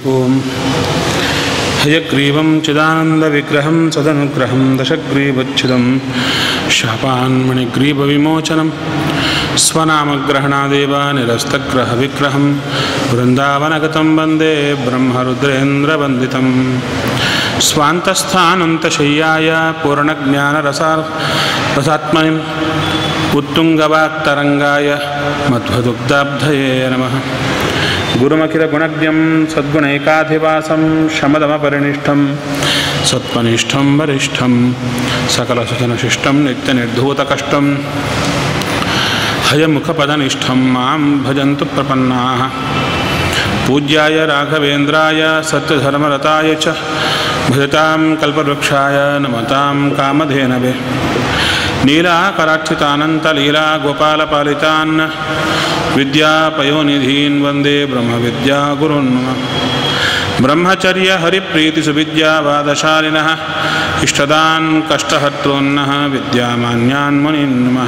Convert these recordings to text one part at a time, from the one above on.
ॐ हयग्रीवं चिदानन्दविग्रहं सदनुग्रहं दशग्रीवच्छिदं शापान्मणिग्रीवविमोचनं स्वनामग्रहणादेव निरस्तग्रहविग्रहं वृन्दावनगतं वन्दे ब्रह्मरुद्रेन्द्रवन्दितं स्वान्तस्थानन्तशय्याय पूर्णज्ञानरसा रसात्मनिम् उत्तुङ्गवाक्तरङ्गाय मध्वदुग्धाब्धये नमः गुरुमखिलगुणज्ञं सद्गुणैकाधिवासं शमदमपरिनिष्ठं सत्त्वनिष्ठं वरिष्ठं सकलसुजनशिष्टं नित्यनिर्धूतकष्टं हयमुखपदनिष्ठं मां भजन्तु प्रपन्नाः पूज्याय राघवेन्द्राय सत्यधर्मरताय च भजतां कल्पवृक्षाय नमतां कामधेनवे नीलाकराक्षितानन्तलीला गोपालपालितान् विद्यापयोनिधीन् वन्दे ब्रह्मविद्यागुरुन् ब्रह्मचर्यहरिप्रीतिसुविद्यावादशालिनः इष्टदान् कष्टहर्तॄन्नः विद्यामान्यान् मुनीन् नमः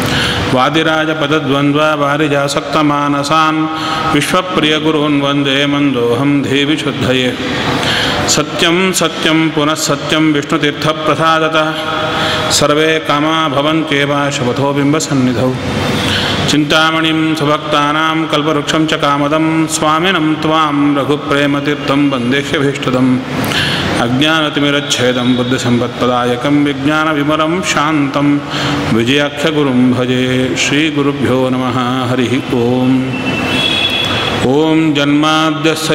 वादिराजपदद्वन्द्ववारिजासक्तमानसान् विश्वप्रियगुरून् वन्दे मन्दोऽहं देवि शुद्धये सत्यं सत्यं पुनः सत्यं विष्णुतीर्थप्रसादतः सर्वे कामा भवन्त्येव शपथो बिम्बसन्निधौ चिन्तामणिं सुभक्तानां कल्पवृक्षं च कामदं स्वामिनं त्वां रघुप्रेमतीर्थं वन्देह्यभीष्टदम् अज्ञानतिमिरच्छेदं बुद्धिसम्पत्पदायकं विज्ञानविमलं शान्तं विजयाख्यगुरुं भजे श्रीगुरुभ्यो नमः हरिः ओम् ॐ जन्माद्यस्य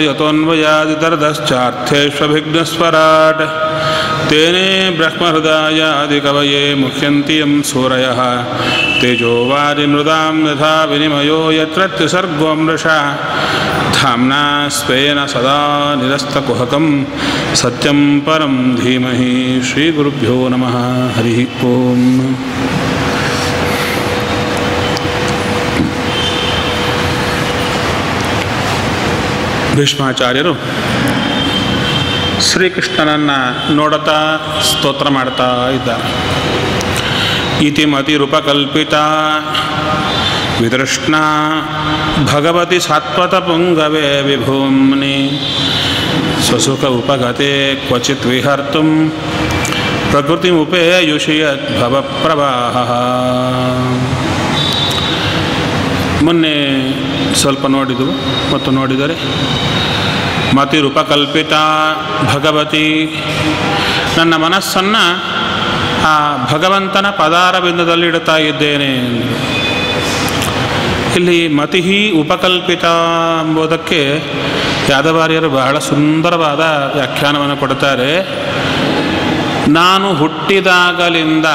यतोऽन्वयादितरदश्चार्थेष्वभिघ्नस्वराट् तेने ब्रह्महृदायादिकवये मुह्यन्ति यं सूरयः तेजोवारिमृदां यथा विनिमयो यत्र त्रिसर्गो मृषा धाम्ना स्वेन सदा निरस्तकुहकं सत्यं परं धीमहि श्रीगुरुभ्यो नमः हरिः ओम् ಭೀಷ್ಮಾಚಾರ್ಯರು ಶ್ರೀಕೃಷ್ಣನನ್ನು ನೋಡುತ್ತಾ ಸ್ತೋತ್ರ ಮಾಡ್ತಾ ಇದ್ದಾರೆ ಇತಿ ಮತಿರುಪಕಲ್ಪಿತ ವಿದೃಷ್ಣ ಭಗವತಿ ಸಾತ್ವತ ಪುಂಗವೇ ವಿಭೂಮ್ನಿ ಸ್ವಸುಖ ಉಪಗತೆ ಕ್ವಚಿತ್ ವಿಹರ್ತು ಪ್ರಕೃತಿಮುಪೇಯುಷಿ ಯದ್ಭವ ಪ್ರವಾಹ ಮೊನ್ನೆ ಸ್ವಲ್ಪ ನೋಡಿದವು ಮತ್ತು ನೋಡಿದರೆ ಮತಿರುಪಕಲ್ಪಿತ ಭಗವತಿ ನನ್ನ ಮನಸ್ಸನ್ನು ಆ ಭಗವಂತನ ಪದಾರವಿಂದದಲ್ಲಿ ಇಡುತ್ತಾ ಇದ್ದೇನೆ ಇಲ್ಲಿ ಮತಿ ಉಪಕಲ್ಪಿತ ಎಂಬುದಕ್ಕೆ ಯಾದವಾರ್ಯರು ಬಹಳ ಸುಂದರವಾದ ವ್ಯಾಖ್ಯಾನವನ್ನು ಕೊಡುತ್ತಾರೆ ನಾನು ಹುಟ್ಟಿದಾಗಲಿಂದ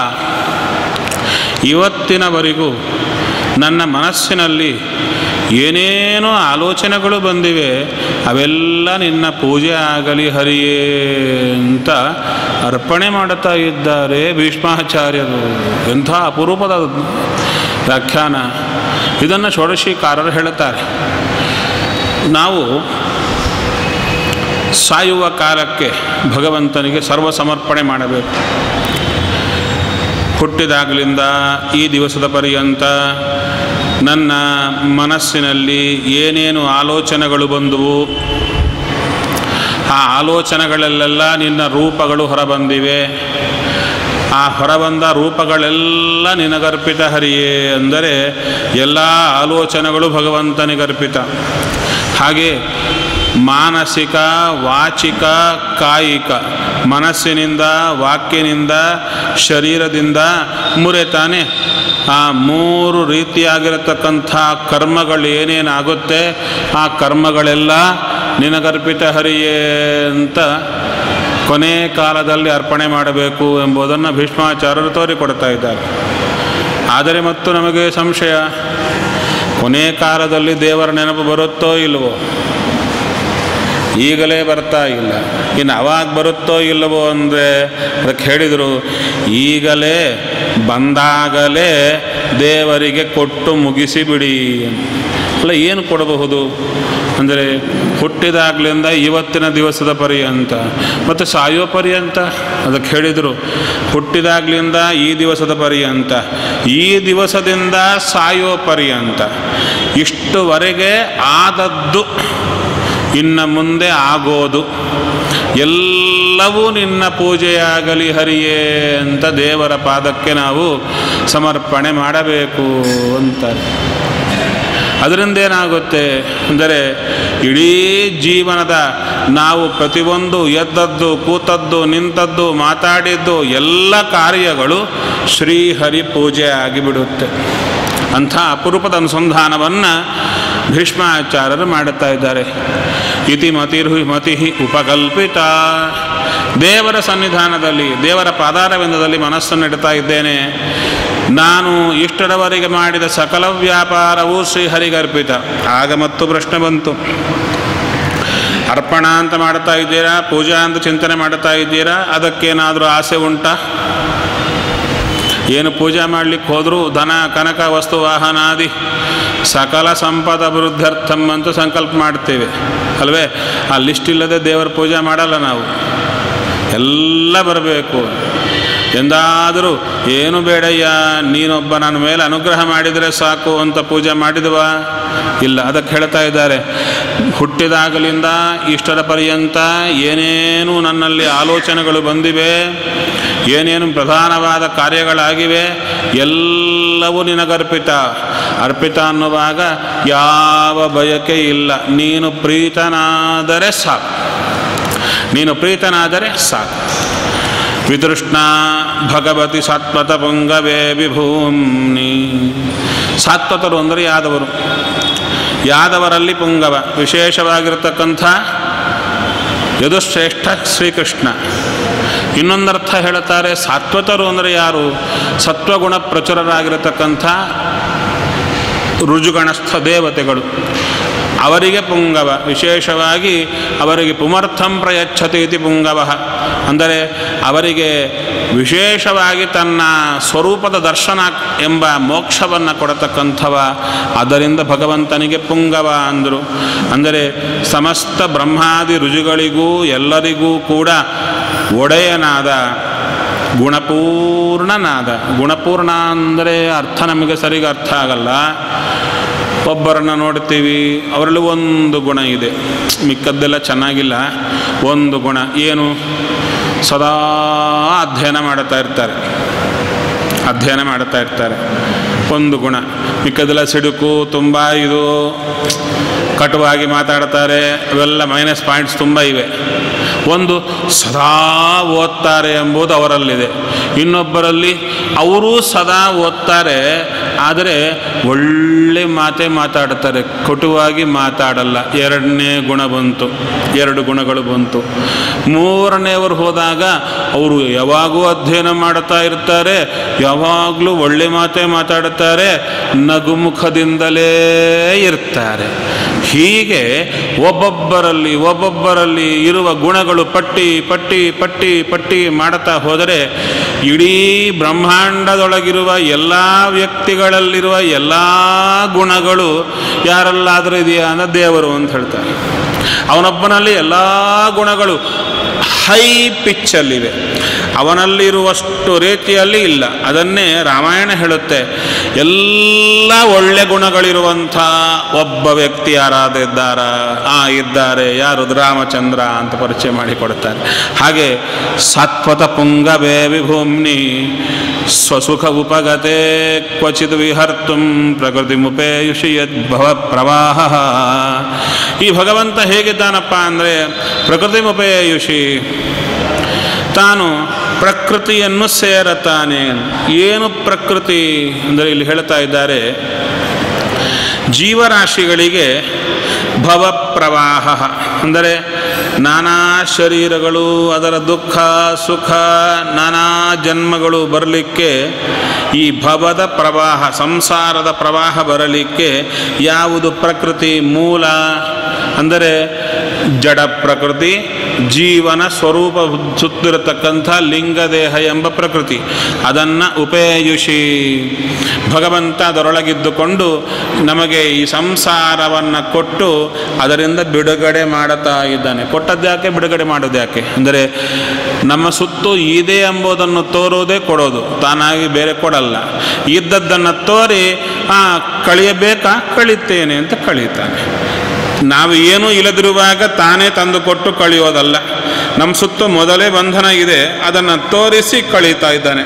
ಇವತ್ತಿನವರೆಗೂ ನನ್ನ ಮನಸ್ಸಿನಲ್ಲಿ ಏನೇನೋ ಆಲೋಚನೆಗಳು ಬಂದಿವೆ ಅವೆಲ್ಲ ನಿನ್ನ ಪೂಜೆ ಆಗಲಿ ಹರಿಯೇ ಅಂತ ಅರ್ಪಣೆ ಮಾಡುತ್ತಾ ಇದ್ದಾರೆ ಭೀಷ್ಮಾಚಾರ್ಯರು ಎಂಥ ಅಪರೂಪದ ವ್ಯಾಖ್ಯಾನ ಇದನ್ನು ಷೋಡಶಿಕಾರರು ಹೇಳುತ್ತಾರೆ ನಾವು ಸಾಯುವ ಕಾಲಕ್ಕೆ ಭಗವಂತನಿಗೆ ಸರ್ವ ಸಮರ್ಪಣೆ ಮಾಡಬೇಕು ಹುಟ್ಟಿದಾಗಲಿಂದ ಈ ದಿವಸದ ಪರ್ಯಂತ ನನ್ನ ಮನಸ್ಸಿನಲ್ಲಿ ಏನೇನು ಆಲೋಚನೆಗಳು ಬಂದವು ಆ ಆಲೋಚನೆಗಳಲ್ಲೆಲ್ಲ ನಿನ್ನ ರೂಪಗಳು ಹೊರಬಂದಿವೆ ಆ ಹೊರಬಂದ ರೂಪಗಳೆಲ್ಲ ನಿನಗರ್ಪಿತ ಹರಿಯೇ ಅಂದರೆ ಎಲ್ಲ ಆಲೋಚನೆಗಳು ಭಗವಂತನಿಗರ್ಪಿತ ಹಾಗೆ ಮಾನಸಿಕ ವಾಚಿಕ ಕಾಯಿಕ ಮನಸ್ಸಿನಿಂದ ವಾಕ್ಯನಿಂದ ಶರೀರದಿಂದ ಮುರೆತಾನೆ ಆ ಮೂರು ರೀತಿಯಾಗಿರತಕ್ಕಂಥ ಕರ್ಮಗಳು ಏನೇನಾಗುತ್ತೆ ಆ ಕರ್ಮಗಳೆಲ್ಲ ನಿನಗರ್ಪಿತ ಹರಿಯೇ ಅಂತ ಕೊನೆ ಕಾಲದಲ್ಲಿ ಅರ್ಪಣೆ ಮಾಡಬೇಕು ಎಂಬುದನ್ನು ಭೀಷ್ಮಾಚಾರ್ಯರು ತೋರಿಕೊಡ್ತಾ ಇದ್ದಾರೆ ಆದರೆ ಮತ್ತು ನಮಗೆ ಸಂಶಯ ಕೊನೆ ಕಾಲದಲ್ಲಿ ದೇವರ ನೆನಪು ಬರುತ್ತೋ ಇಲ್ವೋ ಈಗಲೇ ಬರ್ತಾ ಇಲ್ಲ ಇನ್ನು ಅವಾಗ ಬರುತ್ತೋ ಇಲ್ಲವೋ ಅಂದರೆ ಅದಕ್ಕೆ ಹೇಳಿದರು ಈಗಲೇ ಬಂದಾಗಲೇ ದೇವರಿಗೆ ಕೊಟ್ಟು ಮುಗಿಸಿಬಿಡಿ ಅಲ್ಲ ಏನು ಕೊಡಬಹುದು ಅಂದರೆ ಹುಟ್ಟಿದಾಗಲಿಂದ ಇವತ್ತಿನ ದಿವಸದ ಪರ್ಯಂತ ಮತ್ತು ಸಾಯೋ ಪರ್ಯಂತ ಅದಕ್ಕೆ ಹೇಳಿದರು ಹುಟ್ಟಿದಾಗಲಿಂದ ಈ ದಿವಸದ ಪರ್ಯಂತ ಈ ದಿವಸದಿಂದ ಸಾಯೋ ಪರ್ಯಂತ ಇಷ್ಟುವರೆಗೆ ಆದದ್ದು ಇನ್ನು ಮುಂದೆ ಆಗೋದು ಎಲ್ಲವೂ ನಿನ್ನ ಪೂಜೆಯಾಗಲಿ ಹರಿಯೇ ಅಂತ ದೇವರ ಪಾದಕ್ಕೆ ನಾವು ಸಮರ್ಪಣೆ ಮಾಡಬೇಕು ಅಂತಾರೆ ಅದರಿಂದ ಏನಾಗುತ್ತೆ ಅಂದರೆ ಇಡೀ ಜೀವನದ ನಾವು ಪ್ರತಿಯೊಂದು ಎದ್ದದ್ದು ಕೂತದ್ದು ನಿಂತದ್ದು ಮಾತಾಡಿದ್ದು ಎಲ್ಲ ಕಾರ್ಯಗಳು ಶ್ರೀಹರಿ ಪೂಜೆ ಆಗಿಬಿಡುತ್ತೆ ಅಂಥ ಅಪರೂಪದ ಅನುಸಂಧಾನವನ್ನು ಭೀಷ್ಮಾಚಾರ್ಯರು ಮಾಡುತ್ತಾ ಇದ್ದಾರೆ ಇತಿ ಮತಿರ್ಹು ಮತಿ ಉಪಕಲ್ಪಿತ ದೇವರ ಸನ್ನಿಧಾನದಲ್ಲಿ ದೇವರ ಪಾದಾರವಿಂದದಲ್ಲಿ ಮನಸ್ಸನ್ನು ಇಡ್ತಾ ಇದ್ದೇನೆ ನಾನು ಇಷ್ಟರವರೆಗೆ ಮಾಡಿದ ಸಕಲ ವ್ಯಾಪಾರವೂ ಶ್ರೀಹರಿಗರ್ಪಿತ ಆಗ ಮತ್ತು ಪ್ರಶ್ನೆ ಬಂತು ಅರ್ಪಣ ಅಂತ ಮಾಡ್ತಾ ಇದ್ದೀರಾ ಪೂಜಾ ಅಂತ ಚಿಂತನೆ ಮಾಡ್ತಾ ಇದ್ದೀರಾ ಅದಕ್ಕೇನಾದರೂ ಆಸೆ ಉಂಟಾ ಏನು ಪೂಜೆ ಮಾಡಲಿಕ್ಕೆ ಹೋದರೂ ಧನ ಕನಕ ವಸ್ತು ವಾಹನಾದಿ ಸಕಲ ಸಂಪದ ಅಭಿವೃದ್ಧರ್ಥಂ ಅಂತ ಸಂಕಲ್ಪ ಮಾಡ್ತೇವೆ ಅಲ್ವೇ ಆ ಲಿಸ್ಟ್ ಇಲ್ಲದೆ ದೇವರ ಪೂಜೆ ಮಾಡಲ್ಲ ನಾವು ಎಲ್ಲ ಬರಬೇಕು ಎಂದಾದರೂ ಏನು ಬೇಡಯ್ಯ ನೀನೊಬ್ಬ ನನ್ನ ಮೇಲೆ ಅನುಗ್ರಹ ಮಾಡಿದರೆ ಸಾಕು ಅಂತ ಪೂಜೆ ಮಾಡಿದವಾ ಇಲ್ಲ ಅದಕ್ಕೆ ಹೇಳ್ತಾ ಇದ್ದಾರೆ ಹುಟ್ಟಿದಾಗಲಿಂದ ಇಷ್ಟರ ಪರ್ಯಂತ ಏನೇನು ನನ್ನಲ್ಲಿ ಆಲೋಚನೆಗಳು ಬಂದಿವೆ ಏನೇನು ಪ್ರಧಾನವಾದ ಕಾರ್ಯಗಳಾಗಿವೆ ಎಲ್ಲವೂ ನಿನಗರ್ಪಿತ ಅರ್ಪಿತ ಅನ್ನುವಾಗ ಯಾವ ಬಯಕೆ ಇಲ್ಲ ನೀನು ಪ್ರೀತನಾದರೆ ಸಾಕು ನೀನು ಪ್ರೀತನಾದರೆ ಸಾಕು ವಿತೃಷ್ಣ ಭಗವತಿ ಸಾತ್ವತ ಪುಂಗವೇ ವಿಭೂಮ್ನಿ ಸಾತ್ವತರು ಅಂದರೆ ಯಾದವರು ಯಾದವರಲ್ಲಿ ಪುಂಗವ ವಿಶೇಷವಾಗಿರತಕ್ಕಂಥ ಯದುಶ್ರೇಷ್ಠ ಶ್ರೀಕೃಷ್ಣ ಇನ್ನೊಂದರ್ಥ ಹೇಳುತ್ತಾರೆ ಸಾತ್ವತರು ಅಂದರೆ ಯಾರು ಸತ್ವಗುಣ ಪ್ರಚುರರಾಗಿರತಕ್ಕಂಥ ರುಜುಗಣಸ್ಥ ದೇವತೆಗಳು ಅವರಿಗೆ ಪುಂಗವ ವಿಶೇಷವಾಗಿ ಅವರಿಗೆ ಪುಮರ್ಥಂ ಪ್ರಯಚ್ಛತಿ ಇತಿ ಪುಂಗವ ಅಂದರೆ ಅವರಿಗೆ ವಿಶೇಷವಾಗಿ ತನ್ನ ಸ್ವರೂಪದ ದರ್ಶನ ಎಂಬ ಮೋಕ್ಷವನ್ನು ಕೊಡತಕ್ಕಂಥವ ಅದರಿಂದ ಭಗವಂತನಿಗೆ ಪುಂಗವ ಅಂದರು ಅಂದರೆ ಸಮಸ್ತ ಬ್ರಹ್ಮಾದಿ ರುಜುಗಳಿಗೂ ಎಲ್ಲರಿಗೂ ಕೂಡ ಒಡೆಯನಾದ ಗುಣಪೂರ್ಣನಾದ ಗುಣಪೂರ್ಣ ಅಂದರೆ ಅರ್ಥ ನಮಗೆ ಸರಿಗೆ ಅರ್ಥ ಆಗಲ್ಲ ಒಬ್ಬರನ್ನು ನೋಡ್ತೀವಿ ಅವರಲ್ಲಿ ಒಂದು ಗುಣ ಇದೆ ಮಿಕ್ಕದ್ದೆಲ್ಲ ಚೆನ್ನಾಗಿಲ್ಲ ಒಂದು ಗುಣ ಏನು ಸದಾ ಅಧ್ಯಯನ ಮಾಡುತ್ತಾ ಇರ್ತಾರೆ ಅಧ್ಯಯನ ಮಾಡುತ್ತಾ ಇರ್ತಾರೆ ಒಂದು ಗುಣ ಮಿಕ್ಕದೆಲ್ಲ ಸಿಡುಕು ತುಂಬ ಇದು ಕಟುವಾಗಿ ಮಾತಾಡ್ತಾರೆ ಅವೆಲ್ಲ ಮೈನಸ್ ಪಾಯಿಂಟ್ಸ್ ತುಂಬ ಇವೆ ಒಂದು ಸದಾ ಓದ್ತಾರೆ ಎಂಬುದು ಅವರಲ್ಲಿದೆ ಇನ್ನೊಬ್ಬರಲ್ಲಿ ಅವರೂ ಸದಾ ಓದ್ತಾರೆ ಆದರೆ ಒಳ್ಳೆ ಮಾತೇ ಮಾತಾಡ್ತಾರೆ ಕಟುವಾಗಿ ಮಾತಾಡಲ್ಲ ಎರಡನೇ ಗುಣ ಬಂತು ಎರಡು ಗುಣಗಳು ಬಂತು ಮೂರನೆಯವರು ಹೋದಾಗ ಅವರು ಯಾವಾಗೂ ಅಧ್ಯಯನ ಮಾಡ್ತಾ ಇರ್ತಾರೆ ಯಾವಾಗಲೂ ಒಳ್ಳೆ ಮಾತೇ ಮಾತಾಡುತ್ತಾರೆ ನಗುಮುಖದಿಂದಲೇ ಇರ್ತಾರೆ ಹೀಗೆ ಒಬ್ಬೊಬ್ಬರಲ್ಲಿ ಒಬ್ಬೊಬ್ಬರಲ್ಲಿ ಇರುವ ಗುಣಗಳು ಪಟ್ಟಿ ಪಟ್ಟಿ ಪಟ್ಟಿ ಪಟ್ಟಿ ಮಾಡುತ್ತಾ ಹೋದರೆ ಇಡೀ ಬ್ರಹ್ಮಾಂಡದೊಳಗಿರುವ ಎಲ್ಲ ವ್ಯಕ್ತಿಗಳಲ್ಲಿರುವ ಎಲ್ಲ ಗುಣಗಳು ಯಾರಲ್ಲಾದರೂ ಇದೆಯಾ ಅಂದರೆ ದೇವರು ಅಂತ ಹೇಳ್ತಾರೆ ಅವನೊಬ್ಬನಲ್ಲಿ ಎಲ್ಲ ಗುಣಗಳು ಹೈ ಪಿಚ್ಚಲ್ಲಿವೆ ಅವನಲ್ಲಿರುವಷ್ಟು ರೀತಿಯಲ್ಲಿ ಇಲ್ಲ ಅದನ್ನೇ ರಾಮಾಯಣ ಹೇಳುತ್ತೆ ಎಲ್ಲ ಒಳ್ಳೆ ಗುಣಗಳಿರುವಂಥ ಒಬ್ಬ ವ್ಯಕ್ತಿ ಯಾರಾದಿದ್ದಾರ ಆ ಇದ್ದಾರೆ ಯಾರು ರಾಮಚಂದ್ರ ಅಂತ ಪರಿಚಯ ಮಾಡಿಕೊಡ್ತಾರೆ ಹಾಗೆ ಸಾತ್ವತ ಪುಂಗವೇ ವಿಭೂಮ್ನಿ ಸ್ವಸುಖ ಉಪಗತೆ ಕ್ವಚಿತ್ ವಿಹರ್ತು ಪ್ರಕೃತಿ ಮುಪೇಯುಷಿ ಯದ್ಭವ ಪ್ರವಾಹ ಈ ಭಗವಂತ ಹೇಗಿದ್ದಾನಪ್ಪ ಅಂದರೆ ಪ್ರಕೃತಿ ಮುಪೇಯುಷಿ ತಾನು ಪ್ರಕೃತಿಯನ್ನು ಸೇರತಾನೆ ಏನು ಪ್ರಕೃತಿ ಅಂದರೆ ಇಲ್ಲಿ ಹೇಳ್ತಾ ಇದ್ದಾರೆ ಜೀವರಾಶಿಗಳಿಗೆ ಭವಪ್ರವಾಹ ಅಂದರೆ ನಾನಾ ಶರೀರಗಳು ಅದರ ದುಃಖ ಸುಖ ನಾನಾ ಜನ್ಮಗಳು ಬರಲಿಕ್ಕೆ ಈ ಭವದ ಪ್ರವಾಹ ಸಂಸಾರದ ಪ್ರವಾಹ ಬರಲಿಕ್ಕೆ ಯಾವುದು ಪ್ರಕೃತಿ ಮೂಲ ಅಂದರೆ ಜಡ ಪ್ರಕೃತಿ ಜೀವನ ಸ್ವರೂಪ ಸುತ್ತಿರತಕ್ಕಂಥ ಲಿಂಗದೇಹ ಎಂಬ ಪ್ರಕೃತಿ ಅದನ್ನು ಉಪೇಯುಷಿ ಭಗವಂತ ಅದರೊಳಗಿದ್ದುಕೊಂಡು ನಮಗೆ ಈ ಸಂಸಾರವನ್ನು ಕೊಟ್ಟು ಅದರಿಂದ ಬಿಡುಗಡೆ ಮಾಡುತ್ತಾ ಇದ್ದಾನೆ ಕೊಟ್ಟದ್ಯಾಕೆ ಬಿಡುಗಡೆ ಮಾಡೋದ್ಯಾಕೆ ಅಂದರೆ ನಮ್ಮ ಸುತ್ತು ಇದೆ ಎಂಬುದನ್ನು ತೋರೋದೇ ಕೊಡೋದು ತಾನಾಗಿ ಬೇರೆ ಕೊಡಲ್ಲ ಇದ್ದದ್ದನ್ನು ತೋರಿ ಆ ಕಳಿಯಬೇಕಾ ಕಳಿತೇನೆ ಅಂತ ಕಳೀತಾನೆ ನಾವು ಏನೂ ಇಲ್ಲದಿರುವಾಗ ತಾನೇ ತಂದುಕೊಟ್ಟು ಕಳೆಯೋದಲ್ಲ ನಮ್ಮ ಸುತ್ತ ಮೊದಲೇ ಬಂಧನ ಇದೆ ಅದನ್ನು ತೋರಿಸಿ ಕಳೀತಾ ಇದ್ದಾನೆ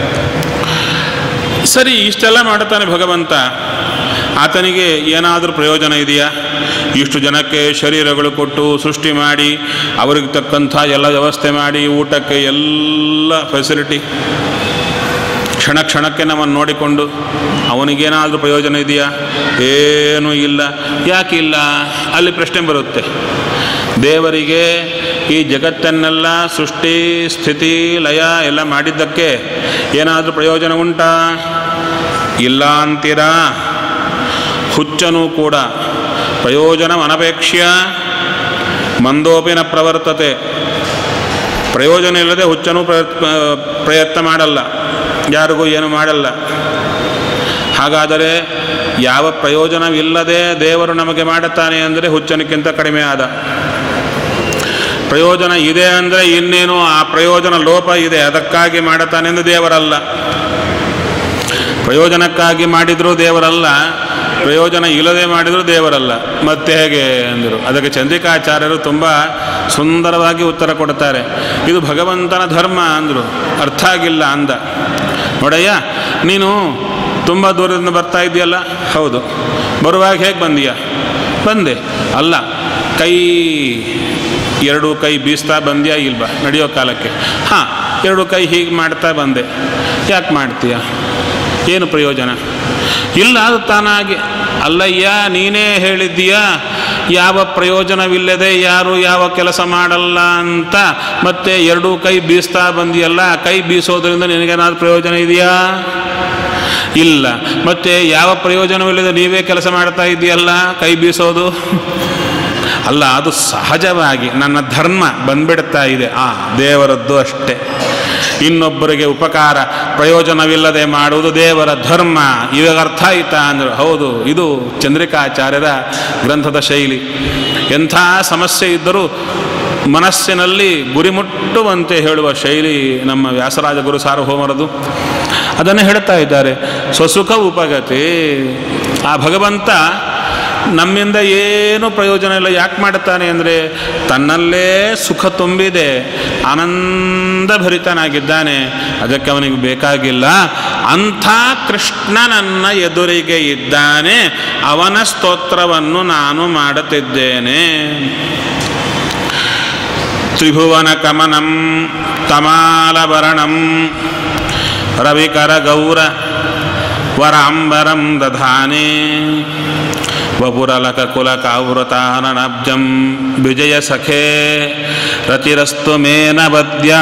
ಸರಿ ಇಷ್ಟೆಲ್ಲ ಮಾಡ್ತಾನೆ ಭಗವಂತ ಆತನಿಗೆ ಏನಾದರೂ ಪ್ರಯೋಜನ ಇದೆಯಾ ಇಷ್ಟು ಜನಕ್ಕೆ ಶರೀರಗಳು ಕೊಟ್ಟು ಸೃಷ್ಟಿ ಮಾಡಿ ಅವ್ರಿಗೆ ತಕ್ಕಂಥ ಎಲ್ಲ ವ್ಯವಸ್ಥೆ ಮಾಡಿ ಊಟಕ್ಕೆ ಎಲ್ಲ ಫೆಸಿಲಿಟಿ ಕ್ಷಣ ಕ್ಷಣಕ್ಕೆ ನಮ್ಮನ್ನು ನೋಡಿಕೊಂಡು ಅವನಿಗೇನಾದರೂ ಪ್ರಯೋಜನ ಇದೆಯಾ ಏನೂ ಇಲ್ಲ ಯಾಕಿಲ್ಲ ಅಲ್ಲಿ ಪ್ರಶ್ನೆ ಬರುತ್ತೆ ದೇವರಿಗೆ ಈ ಜಗತ್ತನ್ನೆಲ್ಲ ಸೃಷ್ಟಿ ಸ್ಥಿತಿ ಲಯ ಎಲ್ಲ ಮಾಡಿದ್ದಕ್ಕೆ ಏನಾದರೂ ಪ್ರಯೋಜನ ಉಂಟಾ ಇಲ್ಲ ಅಂತೀರಾ ಹುಚ್ಚನೂ ಕೂಡ ಪ್ರಯೋಜನ ಅನಪೇಕ್ಷ್ಯ ಮಂದೋಪಿನ ಪ್ರವರ್ತತೆ ಪ್ರಯೋಜನ ಇಲ್ಲದೆ ಹುಚ್ಚನೂ ಪ್ರಯತ್ನ ಪ್ರಯತ್ನ ಮಾಡಲ್ಲ ಯಾರಿಗೂ ಏನು ಮಾಡಲ್ಲ ಹಾಗಾದರೆ ಯಾವ ಪ್ರಯೋಜನವಿಲ್ಲದೆ ದೇವರು ನಮಗೆ ಮಾಡುತ್ತಾನೆ ಅಂದರೆ ಹುಚ್ಚನಕ್ಕಿಂತ ಕಡಿಮೆ ಆದ ಪ್ರಯೋಜನ ಇದೆ ಅಂದರೆ ಇನ್ನೇನು ಆ ಪ್ರಯೋಜನ ಲೋಪ ಇದೆ ಅದಕ್ಕಾಗಿ ಮಾಡುತ್ತಾನೆ ಎಂದು ದೇವರಲ್ಲ ಪ್ರಯೋಜನಕ್ಕಾಗಿ ಮಾಡಿದರೂ ದೇವರಲ್ಲ ಪ್ರಯೋಜನ ಇಲ್ಲದೆ ಮಾಡಿದರೂ ದೇವರಲ್ಲ ಮತ್ತೆ ಹೇಗೆ ಅಂದರು ಅದಕ್ಕೆ ಚಂದ್ರಿಕಾಚಾರ್ಯರು ತುಂಬ ಸುಂದರವಾಗಿ ಉತ್ತರ ಕೊಡ್ತಾರೆ ಇದು ಭಗವಂತನ ಧರ್ಮ ಅಂದರು ಅರ್ಥ ಆಗಿಲ್ಲ ಅಂದ ನೋಡಯ್ಯ ನೀನು ತುಂಬ ದೂರದಿಂದ ಬರ್ತಾ ಇದೆಯಲ್ಲ ಹೌದು ಬರುವಾಗ ಹೇಗೆ ಬಂದೀಯ ಬಂದೆ ಅಲ್ಲ ಕೈ ಎರಡು ಕೈ ಬೀಸ್ತಾ ಬಂದ್ಯಾ ಇಲ್ವಾ ನಡೆಯೋ ಕಾಲಕ್ಕೆ ಹಾಂ ಎರಡು ಕೈ ಹೀಗೆ ಮಾಡ್ತಾ ಬಂದೆ ಯಾಕೆ ಮಾಡ್ತೀಯ ಏನು ಪ್ರಯೋಜನ ಇಲ್ಲ ಅದು ತಾನಾಗಿ ಅಲ್ಲಯ್ಯ ನೀನೇ ಹೇಳಿದ್ದೀಯಾ ಯಾವ ಪ್ರಯೋಜನವಿಲ್ಲದೆ ಯಾರು ಯಾವ ಕೆಲಸ ಮಾಡಲ್ಲ ಅಂತ ಮತ್ತೆ ಎರಡೂ ಕೈ ಬೀಸ್ತಾ ಬಂದಿಯಲ್ಲ ಕೈ ಬೀಸೋದ್ರಿಂದ ನಿನಗೇನಾದ್ರು ಪ್ರಯೋಜನ ಇದೆಯಾ ಇಲ್ಲ ಮತ್ತೆ ಯಾವ ಪ್ರಯೋಜನವಿಲ್ಲದೆ ನೀವೇ ಕೆಲಸ ಮಾಡ್ತಾ ಇದೆಯಲ್ಲ ಕೈ ಬೀಸೋದು ಅಲ್ಲ ಅದು ಸಹಜವಾಗಿ ನನ್ನ ಧರ್ಮ ಬಂದ್ಬಿಡ್ತಾ ಇದೆ ಆ ದೇವರದ್ದು ಅಷ್ಟೇ ಇನ್ನೊಬ್ಬರಿಗೆ ಉಪಕಾರ ಪ್ರಯೋಜನವಿಲ್ಲದೆ ಮಾಡುವುದು ದೇವರ ಧರ್ಮ ಇವಾಗ ಅರ್ಥ ಆಯ್ತಾ ಅಂದರು ಹೌದು ಇದು ಚಂದ್ರಿಕಾಚಾರ್ಯರ ಗ್ರಂಥದ ಶೈಲಿ ಎಂಥ ಸಮಸ್ಯೆ ಇದ್ದರೂ ಮನಸ್ಸಿನಲ್ಲಿ ಗುರಿ ಮುಟ್ಟುವಂತೆ ಹೇಳುವ ಶೈಲಿ ನಮ್ಮ ವ್ಯಾಸರಾಜ ಗುರು ಸಾರ್ವಭೌಮರದು ಅದನ್ನು ಹೇಳ್ತಾ ಇದ್ದಾರೆ ಸ್ವಸುಖ ಉಪಗತಿ ಆ ಭಗವಂತ ನಮ್ಮಿಂದ ಏನು ಪ್ರಯೋಜನ ಇಲ್ಲ ಯಾಕೆ ಮಾಡುತ್ತಾನೆ ಅಂದರೆ ತನ್ನಲ್ಲೇ ಸುಖ ತುಂಬಿದೆ ಆನಂದ ಭರಿತನಾಗಿದ್ದಾನೆ ಅದಕ್ಕೆ ಅವನಿಗೆ ಬೇಕಾಗಿಲ್ಲ ಅಂಥ ಕೃಷ್ಣ ನನ್ನ ಎದುರಿಗೆ ಇದ್ದಾನೆ ಅವನ ಸ್ತೋತ್ರವನ್ನು ನಾನು ಮಾಡುತ್ತಿದ್ದೇನೆ ತ್ರಿಭುವನ ಕಮನಂ ತಮಾಲಭರಣಂ ರವಿಕರ ಗೌರ ವರಾಂಬರಂ ದಧಾನೆ ವಪುರಲಕುಲಕಾವೃತಾನನಬ್ಜಂ ವಿಜಯ ಸಖೇ ರತಿರಸ್ತು ಮೇನ ಬದ್ಯ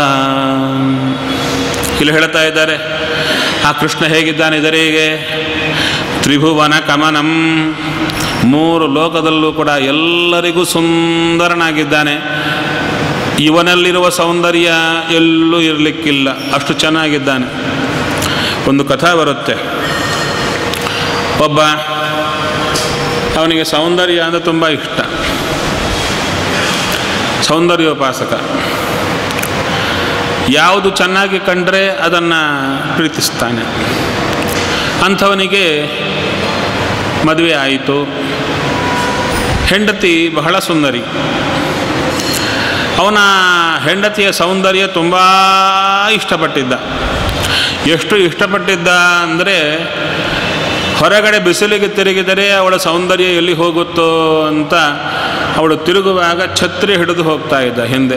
ಇಲ್ಲಿ ಹೇಳ್ತಾ ಇದ್ದಾರೆ ಆ ಕೃಷ್ಣ ಹೇಗಿದ್ದಾನೆ ಇದರಿಗೆ ತ್ರಿಭುವನ ಕಮನಂ ಮೂರು ಲೋಕದಲ್ಲೂ ಕೂಡ ಎಲ್ಲರಿಗೂ ಸುಂದರನಾಗಿದ್ದಾನೆ ಇವನಲ್ಲಿರುವ ಸೌಂದರ್ಯ ಎಲ್ಲೂ ಇರಲಿಕ್ಕಿಲ್ಲ ಅಷ್ಟು ಚೆನ್ನಾಗಿದ್ದಾನೆ ಒಂದು ಕಥಾ ಬರುತ್ತೆ ಒಬ್ಬ ಅವನಿಗೆ ಸೌಂದರ್ಯ ಅಂದರೆ ತುಂಬ ಇಷ್ಟ ಸೌಂದರ್ಯೋಪಾಸಕ ಯಾವುದು ಚೆನ್ನಾಗಿ ಕಂಡ್ರೆ ಅದನ್ನು ಪ್ರೀತಿಸ್ತಾನೆ ಅಂಥವನಿಗೆ ಮದುವೆ ಆಯಿತು ಹೆಂಡತಿ ಬಹಳ ಸುಂದರಿ ಅವನ ಹೆಂಡತಿಯ ಸೌಂದರ್ಯ ತುಂಬ ಇಷ್ಟಪಟ್ಟಿದ್ದ ಎಷ್ಟು ಇಷ್ಟಪಟ್ಟಿದ್ದ ಅಂದರೆ ಹೊರಗಡೆ ಬಿಸಿಲಿಗೆ ತಿರುಗಿದರೆ ಅವಳ ಸೌಂದರ್ಯ ಎಲ್ಲಿ ಹೋಗುತ್ತೋ ಅಂತ ಅವಳು ತಿರುಗುವಾಗ ಛತ್ರಿ ಹಿಡಿದು ಹೋಗ್ತಾ ಇದ್ದ ಹಿಂದೆ